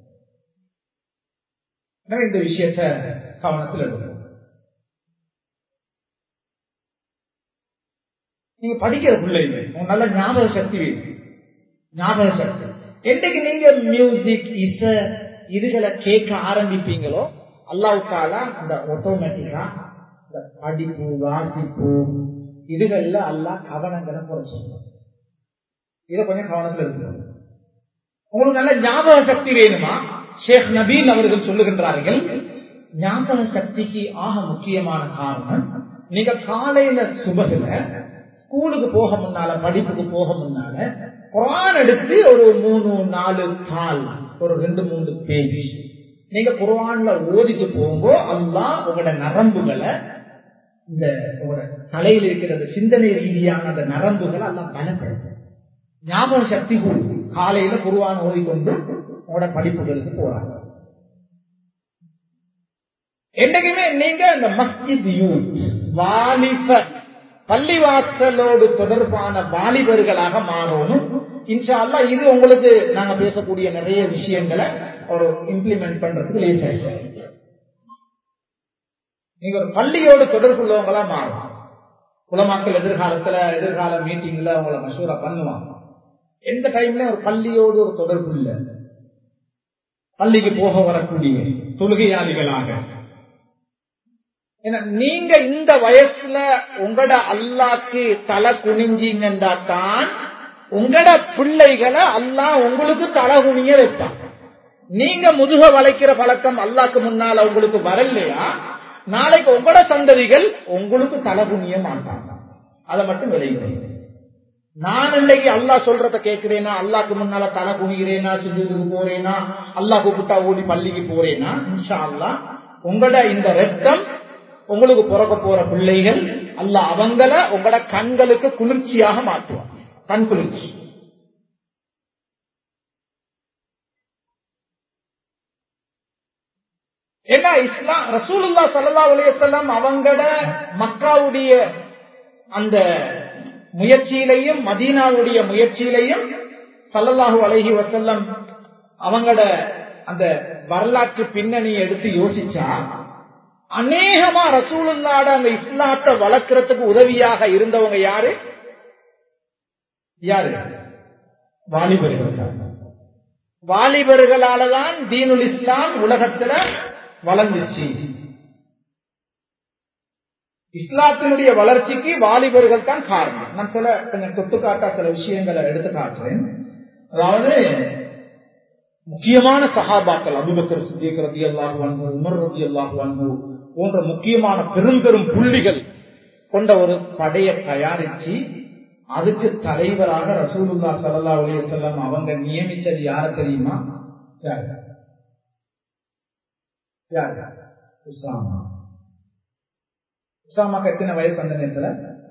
இந்த விஷயத்த கவனத்தில் எடுக்கணும் நீங்க படிக்கிற பிள்ளைங்க உங்க நல்ல ஞாபக சக்தி வேணும் ஞாபக சக்தி என்னைக்கு நீங்க மியூசிக் இசை இதுகளை கேட்க ஆரம்பிப்பீங்களோ அல்லாவுக்கால அந்த ஆட்டோமேட்டிக்கா இந்த படிப்பு வாசிப்பு இதுகள்ல அல்லா கவனங்களை குறைச்சிடும் இதை கொஞ்சம் கவனத்தில் இருக்கணும் உங்களுக்கு நல்ல ஞாபக சக்தி வேணுமா ஷேக் நபீல் அவர்கள் சொல்லுகின்றார்கள் ஞாபக சக்திக்கு ஆக முக்கியமான காரணம் நீங்க காலையில சுபகுல ஸ்கூலுக்கு போக முன்னால படிப்புக்கு போக முன்னால குரான் எடுத்து ஒரு மூணு நாலு கால் ஒரு ரெண்டு மூணு பேஜ் நீங்க குரான்ல ஓதிட்டு போங்கோ அல்லா உங்களோட நரம்புகளை இந்த உங்களோட தலையில் இருக்கிற சிந்தனை ரீதியான அந்த நரம்புகளை எல்லாம் பலப்படுத்தும் ஞாபக சக்தி கூடும் காலையில குருவான ஓதிக்கொண்டு உங்களோட படிப்புகளுக்கு போறாங்க என்னைக்குமே நீங்க இந்த மஸ்ஜித் யூத் வாலிப பள்ளிவாசலோடு தொடர்பான வாலிபர்களாக மாறணும் இன்ஷா அல்லா இது உங்களுக்கு நாங்க பேசக்கூடிய நிறைய விஷயங்களை ஒரு இம்ப்ளிமெண்ட் பண்றதுக்கு லேட் நீங்க ஒரு பள்ளியோடு தொடர்புள்ளவங்களா மாறும் குலமாக்கள் எதிர்காலத்துல எதிர்கால மீட்டிங்ல அவங்கள மசூரா பண்ணுவாங்க எந்த டைம்ல ஒரு பள்ளியோடு ஒரு தொடர்பு இல்லை பள்ளிக்கு போக வரக்கூடிய தொழுகையாளிகளாக நீங்க இந்த வயசுல உங்களோட அல்லாக்கு தலை குனிஞ்சிங்கன்னா தான் உங்களோட பிள்ளைகளை அல்லா உங்களுக்கு தலை குனிய வைப்பான் நீங்க முதுக வளைக்கிற பழக்கம் அல்லாக்கு முன்னால உங்களுக்கு வரலையா நாளைக்கு உங்களோட சந்ததிகள் உங்களுக்கு தலை குனிய மாட்டாங்க அதை மட்டும் விளைகிறேன் நான் இன்னைக்கு அல்லா சொல்றத கேட்கிறேனா அல்லாக்கு முன்னால தலை குனிகிறேனா சுஜூதுக்கு போறேனா அல்லா கூப்பிட்டா ஓடி பள்ளிக்கு போறேனா இன்ஷா அல்லா உங்களோட இந்த ரத்தம் உங்களுக்கு பிறக்க போற பிள்ளைகள் அல்ல அவங்கள உங்களோட கண்களுக்கு குளிர்ச்சியாக மாற்றுவான் கண் குளிர்ச்சி ஏன்னா இஸ்லாம் ரசூலுல்லா சல்லா அலையம் அவங்களோட மக்காவுடைய அந்த முயற்சியிலையும் மதீனாவுடைய முயற்சியிலையும் சல்லல்லாஹு அலஹி வசல்லம் அவங்களோட அந்த வரலாற்று பின்னணியை எடுத்து யோசிச்சா அநேகமா ரசூலுல்லாட அந்த இஸ்லாத்தை வளர்க்கறதுக்கு உதவியாக இருந்தவங்க யாரு யாரு வாலிபர்கள் வாலிபர்களாலதான் தீனுல் இஸ்லாம் உலகத்துல வளர்ந்துச்சு இஸ்லாத்தினுடைய வளர்ச்சிக்கு வாலிபர்கள் தான் காரணம் நான் சில கொஞ்சம் தொட்டுக்காட்டா சில விஷயங்களை எடுத்து காட்டுறேன் அதாவது முக்கியமான சகாபாக்கள் அபுபக்கர் சித்திக் ரதி அல்லாஹு அன்பு உமர் ரதி அல்லாஹு அன்பு போன்ற முக்கியமான பெரும் பெரும் புள்ளிகள் கொண்ட ஒரு படையை தயாரிச்சு அதுக்கு தலைவராக ரசூலுல்லா சல்லா அலி செல்லம் அவங்க நியமிச்சது யார தெரியுமா யார் யார் உஸ்லாமா உஸ்லாமாக்கு எத்தனை வயசு அந்த நேரத்தில்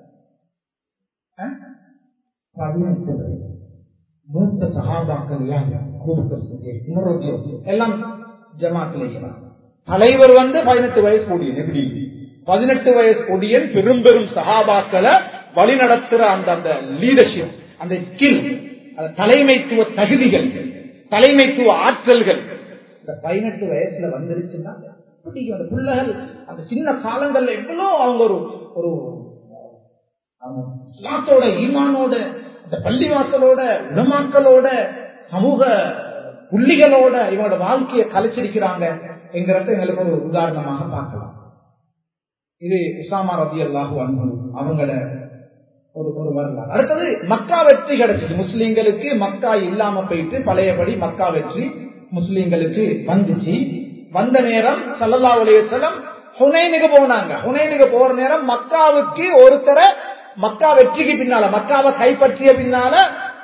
பதினெட்டு வயசு மூத்த சகாபாக்கள் யாரு எல்லாம் ஜமாத்தில் இருக்கிறான் தலைவர் வந்து பதினெட்டு வயசு கூடியன் எப்படி பதினெட்டு வயசு கூடியன் பெரும் பெரும் சகாபாக்களை வழி நடத்துற அந்த அந்த லீடர்ஷிப் அந்த ஸ்கில் அந்த தலைமைத்துவ தகுதிகள் தலைமைத்துவ ஆற்றல்கள் இந்த பதினெட்டு வயசுல வந்துருச்சுன்னா பிடிக்கும் அந்த பிள்ளைகள் அந்த சின்ன காலங்கள்ல எவ்வளவு அவங்க ஒரு ஒரு அவங்க இஸ்லாத்தோட ஈமானோட அந்த பள்ளிவாசலோட உடமாக்களோட சமூக புள்ளிகளோட இவங்களோட வாழ்க்கையை கலைச்சிருக்கிறாங்க என்கிறத எங்களுக்கு ஒரு உதாரணமாக பார்க்கலாம் இது உசாமா ரபி அல்லாஹு அன்பு அவங்கள ஒரு ஒரு வரலாறு அடுத்தது மக்கா வெற்றி கிடைச்சிச்சு முஸ்லீம்களுக்கு மக்கா இல்லாம போயிட்டு பழையபடி மக்கா வெற்றி முஸ்லீம்களுக்கு வந்துச்சு வந்த நேரம் சல்லல்லா உலகம் ஹுனைனுக்கு போனாங்க ஹுனைனுக்கு போற நேரம் மக்காவுக்கு ஒருத்தரை மக்கா வெற்றிக்கு பின்னால மக்காவை கைப்பற்றிய பின்னால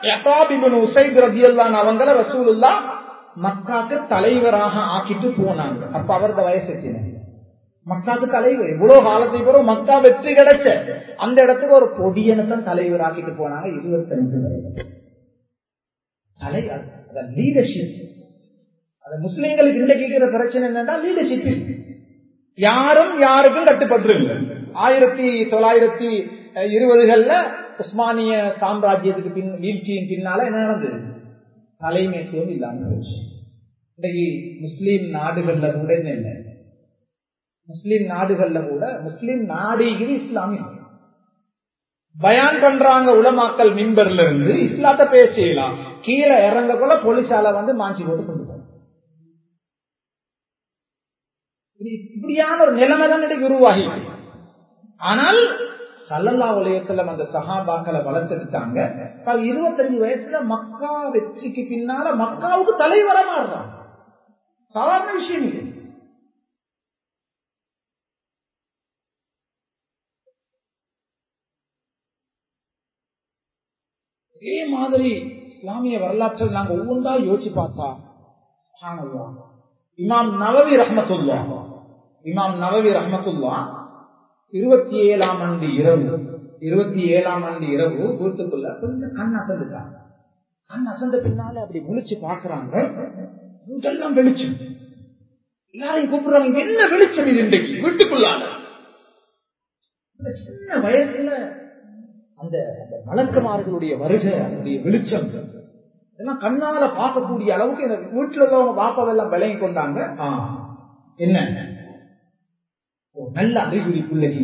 அவங்கள ரசூலுல்லா மக்காக்கு தலைவராக ஆக்கிட்டு போனாங்க அப்ப அவரது வயசு எத்தனை மக்காக்கு தலைவர் இவ்வளவு காலத்துக்கு பிறகு மக்கா வெற்றி கிடைச்ச அந்த இடத்துக்கு ஒரு பொடியனத்தான் தலைவர் ஆக்கிட்டு போனாங்க இருபத்தஞ்சு வயசு தலை லீடர்ஷிப் அது முஸ்லிம்களுக்கு இன்றைக்கு இருக்கிற பிரச்சனை என்னன்னா லீடர்ஷிப் யாரும் யாருக்கும் கட்டுப்பட்டு ஆயிரத்தி தொள்ளாயிரத்தி இருபதுகள்ல உஸ்மானிய சாம்ராஜ்யத்துக்கு பின் வீழ்ச்சியின் பின்னால என்ன நடந்தது தலைமைத்துவம் இல்லாம போச்சு இன்றைக்கு முஸ்லீம் நாடுகள்ல கூட என்ன இல்லை முஸ்லீம் நாடுகள்ல கூட முஸ்லீம் நாடுகிறது இஸ்லாமிய பயான் பண்றாங்க உலமாக்கல் மின்பர்ல இருந்து இஸ்லாத்த பேசலாம் கீழே இறங்க கூட போலீஸால வந்து மாஞ்சி போட்டு கொண்டு போறாங்க இப்படியான ஒரு நிலைமை தான் இன்றைக்கு உருவாகி ஆனால் சல்லல்லா உலகம் அந்த சஹாபாக்களை வளர்த்துட்டாங்க இருபத்தஞ்சு வயசுல மக்கா வெற்றிக்கு பின்னால மக்காவுக்கு தலைவர மாறுறான் சாதாரண விஷயம் இது இதே மாதிரி இஸ்லாமிய வரலாற்றில் நாங்க ஒவ்வொன்றா யோசிச்சு பார்த்தா இமாம் நவவி ரஹமத்துல்லா இமாம் நவவி ரஹமத்துல்லா இருபத்தி ஏழாம் ஆண்டு இரவு இருபத்தி ஏழாம் ஆண்டு இரவு வீட்டுக்குள்ள கொஞ்சம் கண் அசந்துட்டாங்க கண் அசந்த பின்னால அப்படி முழிச்சு பாக்குறாங்க வீட்டெல்லாம் வெளிச்சம் எல்லாரையும் கூப்பிடுறாங்க என்ன வெளிச்சம் இது இன்றைக்கு வீட்டுக்குள்ளால சின்ன வயசுல அந்த மலக்குமார்களுடைய வருகை அதனுடைய வெளிச்சம் இதெல்லாம் கண்ணால பார்க்கக்கூடிய அளவுக்கு இந்த வீட்டுல உள்ளவங்க பாப்பாவெல்லாம் விளங்கி கொண்டாங்க என்ன நல்ல அறிகுறி பிள்ளைகள்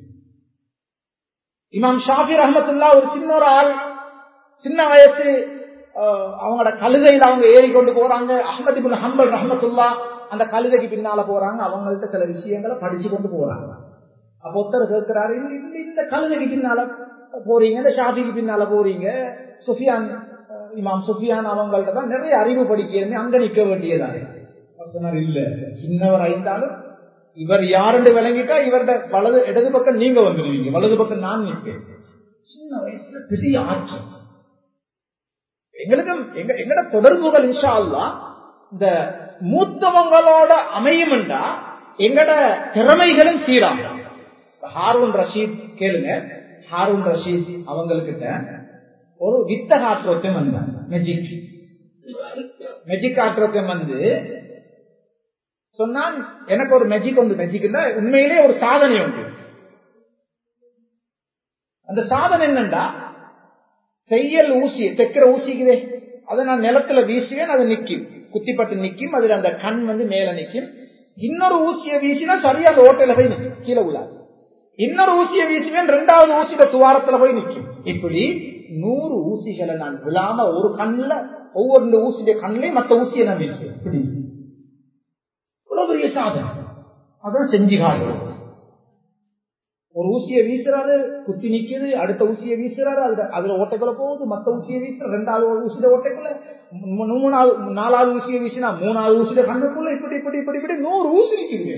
இமாம் ஷாஃபி ரஹமத்துல்லா ஒரு சின்ன ஒரு ஆள் சின்ன வயசு அவங்களோட கழுதையில் அவங்க ஏறி கொண்டு போறாங்க அஹமது இபின் ஹம்பல் ரஹமத்துல்லா அந்த கழுதைக்கு பின்னால போறாங்க அவங்கள்ட்ட சில விஷயங்களை படிச்சு கொண்டு போறாங்க அப்ப ஒருத்தர் கேட்கிறாரு இந்த கழுதைக்கு பின்னால போறீங்க இந்த ஷாஃபிக்கு பின்னால போறீங்க சுஃபியான் இமாம் சுஃபியான் அவங்கள்ட்ட தான் நிறைய அறிவு படிக்கிறேன் அங்க நிக்க வேண்டியதானே சொன்னார் இல்ல சின்னவர் ஐந்தாலும் இவர் யாருன்னு விளங்கிட்டா இவருடைய வலது இடது பக்கம் நீங்க வந்துடுவீங்க வலது பக்கம் நான் நிற்பேன் சின்ன வயசுல பெரிய ஆற்றல் எங்களுக்கு எங்க எங்கட தொடர்புகள் இன்ஷா அல்லா இந்த மூத்தவங்களோட அமையும்டா எங்கட திறமைகளும் சீராகும் ஹாரூன் ரஷீத் கேளுங்க ஹாரூன் ரஷீத் அவங்கக்கிட்ட ஒரு வித்த காற்றோட்டம் வந்தாங்க மெஜிக் மெஜிக் காற்றோட்டம் வந்து சொன்னான் எனக்கு ஒரு மெஜிக் உண்டு மெஜிக் உண்மையிலே ஒரு சாதனை உண்டு அந்த சாதனை என்னண்டா செய்யல் ஊசி தைக்கிற ஊசிக்குதே அதை நான் நிலத்துல வீசுவேன் அது நிக்கும் குத்திப்பட்டு நிக்கும் அதுல அந்த கண் வந்து மேல நிக்கும் இன்னொரு ஊசியை வீசினா சரியா அந்த ஓட்டையில போய் நிக்கும் கீழே உள்ளாது இன்னொரு ஊசியை வீசுவேன் ரெண்டாவது ஊசியில துவாரத்துல போய் நிக்கும் இப்படி நூறு ஊசிகளை நான் விழாம ஒரு கண்ணுல ஒவ்வொரு ஊசிய கண்ணிலையும் மத்த ஊசியை நான் வீசுவேன் இப்படி இவ்வளவு பெரிய சாதனை அதான் செஞ்சு காட்டுறது ஒரு ஊசியை வீசுறாரு குத்தி நிக்குது அடுத்த ஊசியை வீசுறாரு அதுல அதுல ஓட்டைக்குள்ள போகுது மத்த ஊசியை வீசுற ரெண்டாவது ஊசியில ஓட்டைக்குள்ள மூணாவது நாலாவது ஊசியை வீசினா மூணாவது ஊசியில கண்ணுக்குள்ள இப்படி இப்படி இப்படி இப்படி நூறு ஊசி நிக்குது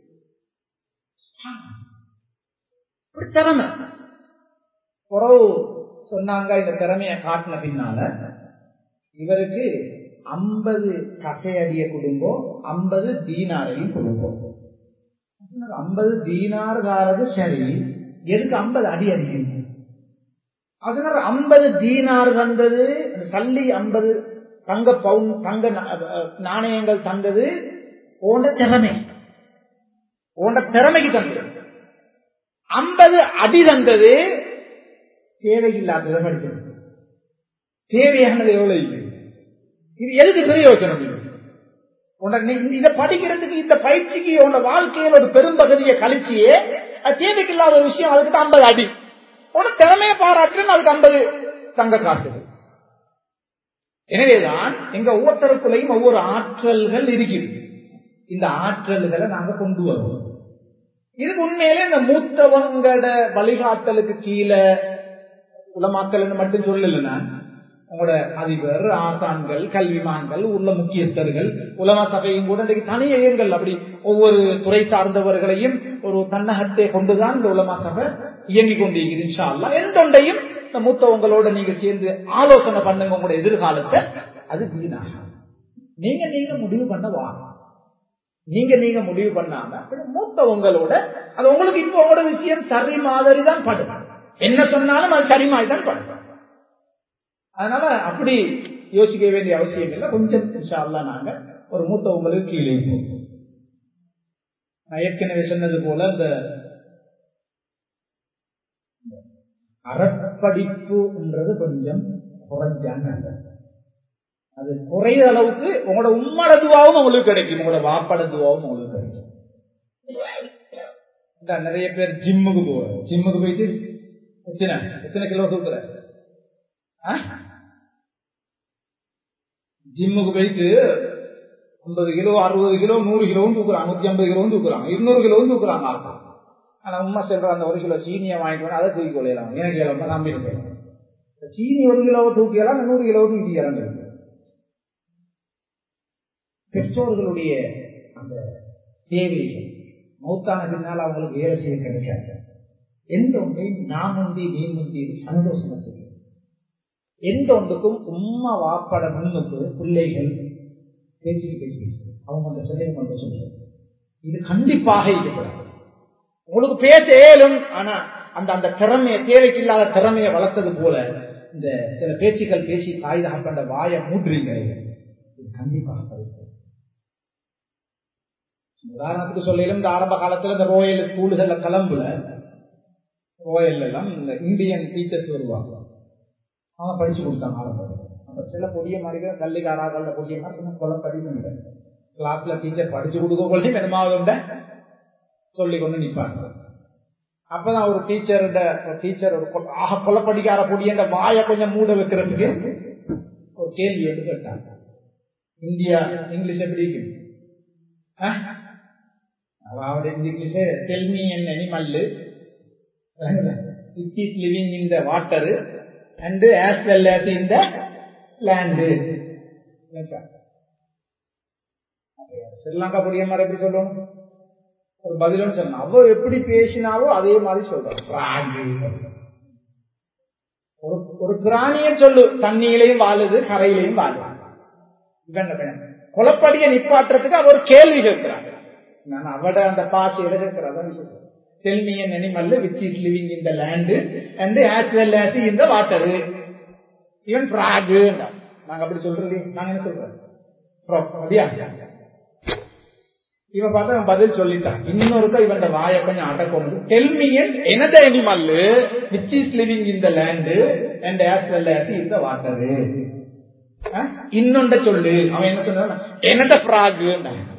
திறமை உறவு சொன்னாங்க இந்த திறமைய காட்டின பின்னால இவருக்கு ஐம்பது கசையடிய குடும்பம் ஐம்பது தீனாரையும் குடும்பம் ஐம்பது தீனார்காரது சரி எதுக்கு ஐம்பது அடி அடிக்கணும் அதனால ஐம்பது தீனார் வந்தது கள்ளி ஐம்பது தங்க பவுன் தங்க நாணயங்கள் தந்தது ஓண்ட திறமை ஓண்ட திறமைக்கு தந்தது ஐம்பது அடி தந்தது தேவையில்லாததை படிக்கிறது தேவையானது எவ்வளவு இல்லை இது எதுக்கு பிரயோஜனம் இது உனக்கு நீ- இதை படிக்கிறதுக்கு இந்த பயிற்சிக்கு உன்னோட வாழ்க்கையில் ஒரு பெரும்பகுதியை கழிச்சியே அது தேவைக்கு இல்லாத ஒரு விஷயம் அதுக்கு தான் ஐம்பது அடி உன திறமையை பாராட்டுன்னு அதுக்கு ஐம்பது தங்க காசுது எனவேதான் எங்க ஒவ்வொருத்தருக்குள்ளையும் ஒவ்வொரு ஆற்றல்கள் இருக்குது இந்த ஆற்றல்களை நாங்க கொண்டு வருவோம் இதுக்கு உண்மையிலே இந்த மூத்தவங்களோட வழிகாட்டலுக்கு கீழே உலமாக்கல் மட்டும் சொல்லல நான் உங்களோட அதிபர் ஆசான்கள் கல்விமான்கள் உள்ள முக்கியஸ்தர்கள் உலமா சபையும் கூட இன்றைக்கு தனி இயங்கள் அப்படி ஒவ்வொரு துறை சார்ந்தவர்களையும் ஒரு தன்னகத்தை கொண்டுதான் இந்த உலமா சபை இயங்கிக் கொண்டிருக்கிறது இன்ஷா அல்லாஹ் எந்தொண்டையும் இந்த மூத்தவங்களோட நீங்க சேர்ந்து ஆலோசனை பண்ணுங்க உங்களோட எதிர்காலத்தை அது வீணாக நீங்க நீங்க முடிவு பண்ண வாங்க நீங்க நீங்க முடிவு பண்ணாம மூத்தவங்களோட அது உங்களுக்கு இப்போ உங்களோட விஷயம் சரி மாதிரி தான் படும் என்ன சொன்னாலும் அது சரி மாதிரி தான் படும் அதனால அப்படி யோசிக்க வேண்டிய அவசியம் இல்லை கொஞ்சம் இன்ஷா அல்லாஹ் நாங்க ஒரு மூத்தவங்களுக்கு கீழே இருப்போம். நான் ஏற்கனவே சொன்னது போல இந்த அறப்படிப்புன்றது கொஞ்சம் குறைஞ்சாங்க அது குறைய அளவுக்கு உங்களோட உம்மட துவாவும் உங்களுக்கு கிடைக்கும் உங்களோட வாப்பட துவாவும் உங்களுக்கு கிடைக்கும் இந்த நிறைய பேர் ஜிம்முக்கு போவாங்க ஜிம்முக்கு போயிட்டு எத்தனை எத்தனை கிலோ தூக்குற ஆ? ஜிம்முக்கு போயிட்டு ஐம்பது கிலோ அறுபது கிலோ நூறு கிலோவும் தூக்குறாங்க நூத்தி ஐம்பது கிலோவும் தூக்குறாங்க இருநூறு கிலோவும் தூக்குறாங்க ஆட்கள். ஆனா உண்மை சொல்ற அந்த ஒரு கிலோ சீனியை வாங்கிட்டு வந்து அதை தூக்கி கொள்ளையலாம் எனக்கு இளம்ப நம்பி இருக்கேன் சீனி ஒரு கிலோவை தூக்கியலாம் அந்த நூறு கிலோவை தூக்கி இறங்குது பெற்றோர்களுடைய அந்த தேவைகள் மௌத்தான பின்னால் அவங்களுக்கு வேலை செய்ய கிடைக்காது எந்த ஒன்றையும் நான் முந்தி நீ முந்தி சந்தோஷமா செய்யும் எந்த ஒன்றுக்கும் உம்மா வாப்பட முன்னுக்கு பிள்ளைகள் பேசி பேசி பேசி அவங்க அந்த சிலையை கொண்டு சொல்லுவாங்க இது கண்டிப்பாக இருக்கக்கூடாது உங்களுக்கு பேச இயலும் ஆனா அந்த அந்த திறமையை தேவைக்கு இல்லாத திறமையை வளர்த்தது போல இந்த சில பேச்சுக்கள் பேசி தாய் தகப்பண்ட வாயை மூட்டுறீங்க இது கண்டிப்பாக தவிர்க்கணும். உதாரணத்துக்கு சொல்லிலும் இந்த ஆரம்ப காலத்துல இந்த ரோயல் ஸ்கூல்கள்ல கிளம்புல ரோயல் எல்லாம் இந்த இந்தியன் டீச்சர்ஸ் வருவாங்க அவங்க படிச்சு கொடுத்தாங்க ஆரம்பத்தில் அப்ப சில பொடிய மாதிரி கல்லிக்காராக்கள பொடிய மாதிரி கொலை படிக்க கிளாஸ்ல டீச்சர் படிச்சு கொடுக்க கொள்ளி மெனமாவது சொல்லி கொண்டு நிப்பாங்க அப்பதான் ஒரு டீச்சர் ஒரு டீச்சர் ஒரு கொ- ஆக கொலை படிக்கார பொடிய இந்த வாயை கொஞ்சம் மூட வைக்கிறதுக்கு ஒரு கேள்வி எடுத்து கேட்டாங்க இந்தியா இங்கிலீஷ் எப்படி இருக்கு ஆ? அதாவது English tell me and animal it is living in the water and as well as in the land Sri Lanka புரிய மாதிரி எப்படி சொல்லணும் ஒரு பதிலும் சொன்ன அவ எப்படி பேசினாவோ அதே மாதிரி சொல்றான் ஒரு ஒரு பிராணிய சொல்லு தண்ணியிலையும் வாழுது கரையிலையும் வாழுது இவன் இவன். குளப்படிய நிப்பாட்டுறதுக்கு அவ ஒரு கேள்வி கேட்கிறாங்க நான் அவட அந்த பாஷையில கேட்கிறதான் tell me an animal which is living in the land and as well as in the water இவன் பிராகு நாங்க அப்படி சொல்றது நாங்க என்ன சொல்றோம் Frog. அப்படியா இவன் பார்த்தா அவன் பதில் சொல்லிட்டான் இன்னொருக்க இவன் வாயை கொஞ்சம் அடக்கணும் டெல்மியன் எனது animal which is living in the land and as well as in the water இன்னொண்ட சொல்லு அவன் என்ன சொன்னான் எனத பிராகு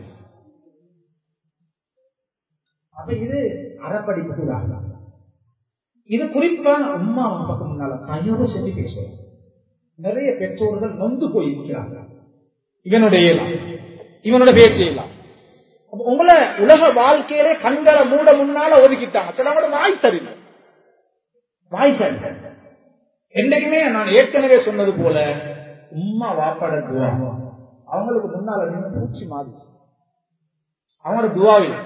அப்ப இது அறப்படிப்பு உதாரணம் இது குறிப்பா உம்மா அப்பாக்கு முன்னால தயவு செஞ்சு பேசுவோம் நிறைய பெற்றோர்கள் நொந்து போயிருக்கிறார்கள் இவனுடைய இயலாம். இவனோட பேசியலாம் அப்ப உங்களை உலக வாழ்க்கையிலே கண்களை மூட முன்னால ஒதுக்கிட்டாங்க சிலவங்களோட வாய் சரியில்லை வாய் சரியில்லை என்னைக்குமே நான் ஏற்கனவே சொன்னது போல உம்மா வாப்பாட துவா அவங்களுக்கு முன்னால நின்று பூச்சி மாதிரி அவங்களோட துவாவில்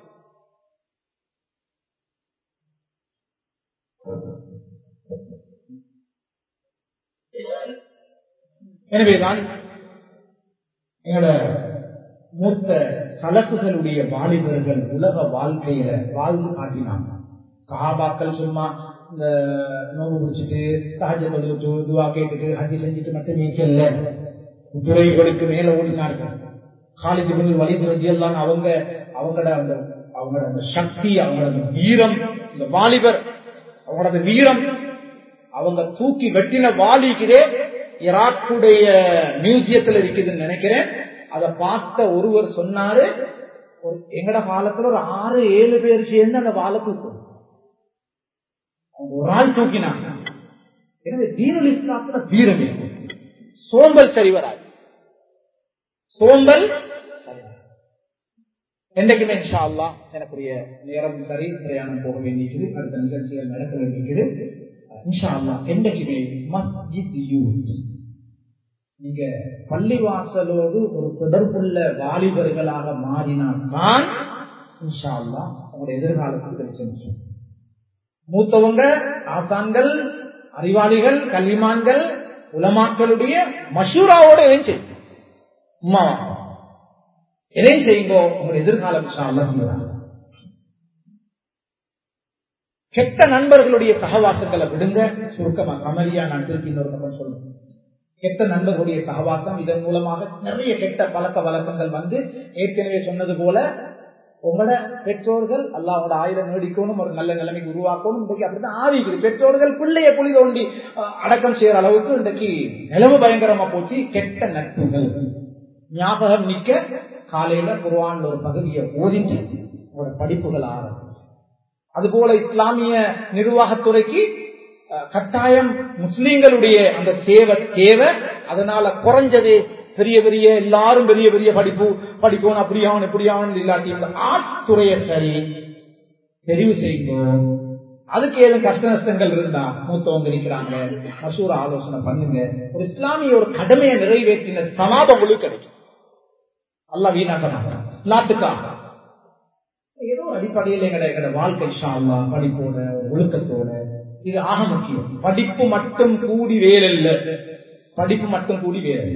எனவேதான் எங்களோட மூத்த சலப்புகளுடைய வாலிபர்கள் உலக வாழ்க்கையில வாழ்ந்து காட்டினாங்க சஹாபாக்கள் சும்மா இந்த நோவு குடிச்சிட்டு சஹஜ தொழுவிட்டு துவா கேட்டுட்டு ஹஜ்ஜி செஞ்சுட்டு மட்டுமே இல்ல துறைகளுக்கு மேல ஓடினார்கள் காலிது பின் வலிது ரதியல்லான் அவங்க அவங்களோட அந்த அவங்களோட அந்த சக்தி அவங்களோட அந்த வீரம் இந்த வாலிபர் அவங்களோட அந்த வீரம் அவங்க தூக்கி வெட்டின வாலிக்குதே ஈராக்குடைய மியூசியத்தில் இருக்குதுன்னு நினைக்கிறேன் அதை பார்த்த ஒருவர் சொன்னாரு ஒரு எங்கட காலத்துல ஒரு ஆறு ஏழு பேர் சேர்ந்து அந்த வாழை தூக்கும் அவங்க ஒரு ஆள் தூக்கினாங்க எனவே தீனல் இஸ்லாத்துல வீரம் இருக்கும் சோம்பல் சரிவராது சோம்பல் என்றைக்குமே இன்ஷா அல்லா எனக்குரிய நேரம் சரி பிரயாணம் போக வேண்டியது அடுத்த நிகழ்ச்சிகள் நடக்க வேண்டியது இன்ஷா அல்லா என்றைக்குமே மஸ்ஜித் யூத் நீங்க பள்ளிவாசலோடு ஒரு தொடர்புள்ள வாலிபர்களாக மாறினால்தான் இன்ஷா அல்லா உங்களுடைய எதிர்காலத்துக்கு வெளிச்சம் மூத்தவங்க ஆசான்கள் அறிவாளிகள் கல்விமான்கள் உலமாக்களுடைய மஷூராவோட எதையும் செய்யும் உமா எதையும் செய்யுங்கோ உங்க எதிர்காலம் செய்யறாங்க கெட்ட நண்பர்களுடைய சகவாசங்களை விடுங்க சுருக்கமா கமரியா நான் திருப்பி இன்னொரு பக்கம் சொல்லுங்க கெட்ட நண்பர்களுடைய சகவாசம் இதன் மூலமாக நிறைய கெட்ட பழக்க வழக்கங்கள் வந்து ஏற்கனவே சொன்னது போல உங்களோட பெற்றோர்கள் அல்லாவோட ஆயிரம் நீடிக்கணும் ஒரு நல்ல நிலைமைக்கு உருவாக்கணும் இன்றைக்கு அப்படிதான் ஆவிக்குது பெற்றோர்கள் பிள்ளைய புலி தோண்டி அடக்கம் செய்யற அளவுக்கு இன்றைக்கு நிலவு பயங்கரமா போச்சு கெட்ட நட்புகள் ஞாபகம் நிக்க காலையில குருவான் ஒரு பகுதியை ஓதிட்டு உங்களோட படிப்புகள் ஆரம்பம் அதுபோல இஸ்லாமிய நிர்வாகத்துறைக்கு கட்டாயம் முஸ்லீம்களுடைய அந்த சேவை தேவை அதனால குறைஞ்சது பெரிய பெரிய எல்லாரும் பெரிய பெரிய படிப்பு படிக்கணும் அப்படியாவன் இப்படியாவன் இல்லாட்டி இந்த ஆர்ட் துறையை சரி தெரிவு செய்யணும் அதுக்கு ஏதும் கஷ்ட நஷ்டங்கள் இருந்தா மூத்தவங்க இருக்கிறாங்க மசூர ஆலோசனை பண்ணுங்க ஒரு இஸ்லாமிய ஒரு கடமையை நிறைவேற்றின சமாதம் உங்களுக்கு கிடைக்கும் அல்ல வீணாக்க மாட்டான் நாட்டுக்காக ஏதோ அடிப்படையில் எங்கட எங்கட வாழ்க்கை ஷாமா படிப்போட ஒழுக்கத்தோட இது ஆக முக்கியம் படிப்பு மட்டும் கூடி வேலல்ல படிப்பு மட்டும் கூடி வேலல்ல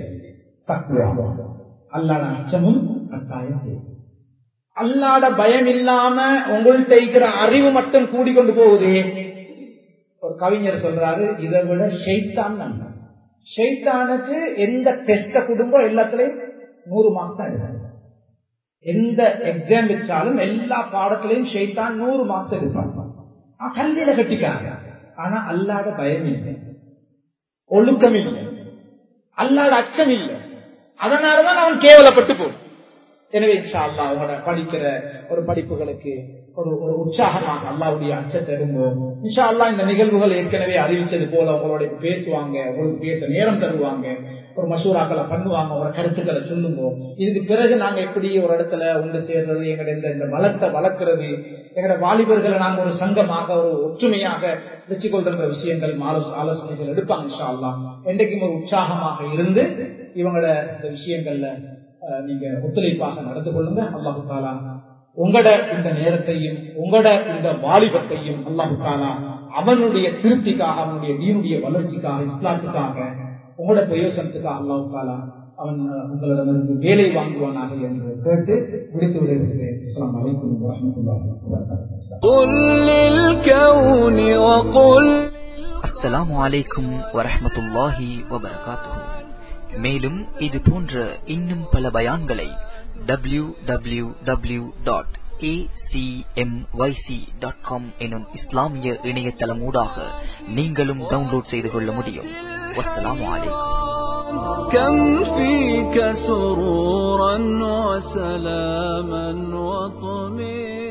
அல்லாட அச்சமும் கட்டாயம் தேவை அல்லாட பயம் இல்லாம உங்கள்கிட்ட இருக்கிற அறிவு மட்டும் கூடிக்கொண்டு போகுது ஒரு கவிஞர் சொல்றாரு இதை விட ஷெய்தான் நன்மை ஷெய்தானுக்கு எந்த டெஸ்ட குடும்பம் எல்லாத்துலயும் நூறு மார்க் தான் எடுக்கும் எந்த எக்ஸாம் வச்சாலும் எல்லா பாடத்திலையும் ஷெய்தான் நூறு மார்க்ஸ் எடுப்பாங்க கல்வியில கட்டிக்காங்க ஆனா அல்லாட பயம் இல்லை ஒழுக்கம் இல்லை அல்லாட அச்சம் இல்லை அதனாலதான் அவன் கேவலப்பட்டு போகும் எனவே இன்ஷா அல்லா அவங்களோட படிக்கிற ஒரு படிப்புகளுக்கு ஒரு ஒரு உற்சாகமாக அல்லாவுடைய அச்சத்தை இருந்தோம் இன்ஷா அல்லா இந்த நிகழ்வுகள் ஏற்கனவே அறிவிச்சது போல உங்களோட பேசுவாங்க உங்களுக்கு பேச நேரம் தருவாங்க ஒரு மசூராக்களை பண்ணுவாங்க ஒரு கருத்துக்களை சொல்லுங்க இதுக்கு பிறகு நாங்க எப்படி ஒரு இடத்துல உண்டு சேர்றது எங்கட இந்த இந்த வளத்தை வளர்க்கிறது எங்கட வாலிபர்களை நாங்க ஒரு சங்கமாக ஒரு ஒற்றுமையாக வச்சுக்கொள்ற விஷயங்கள் ஆலோசனைகள் எடுப்பாங்க இன்ஷா அல்லா என்றைக்கும் ஒரு உற்சாகமாக இருந்து இவங்களோட இந்த விஷயங்கள்ல நீங்க ஒத்துழைப்பாக நடந்து கொள்ளுங்க அல்லாஹு தாலா உங்களோட இந்த நேரத்தையும் உங்களோட இந்த வாலிபத்தையும் அல்லாஹு தாலா அவனுடைய திருப்திக்காக அவனுடைய நீனுடைய வளர்ச்சிக்காக இஸ்லாத்துக்காக உங்களோட பிரயோசனத்துக்காக அல்லாஹு தாலா அவன் உங்களிடமிருந்து வேலை வாங்குவானாக என்று கேட்டு முடித்து விடுகிறேன் அஸ்லாம் வலைக்கும் அஸ்லாம் வலைக்கும் வரமத்துல்லாஹி வபரகாத்து மேலும் இது போன்ற இன்னும் பல பயான்களை W W W dot acmyc.com எனும் இஸ்லாமிய இணையதளமூடாக நீங்களும் டவுன்லோட் செய்து கொள்ள முடியும் வஸ்ஸலாமு அலைக்கும் كم فيك سرورا وسلاما وطمئنا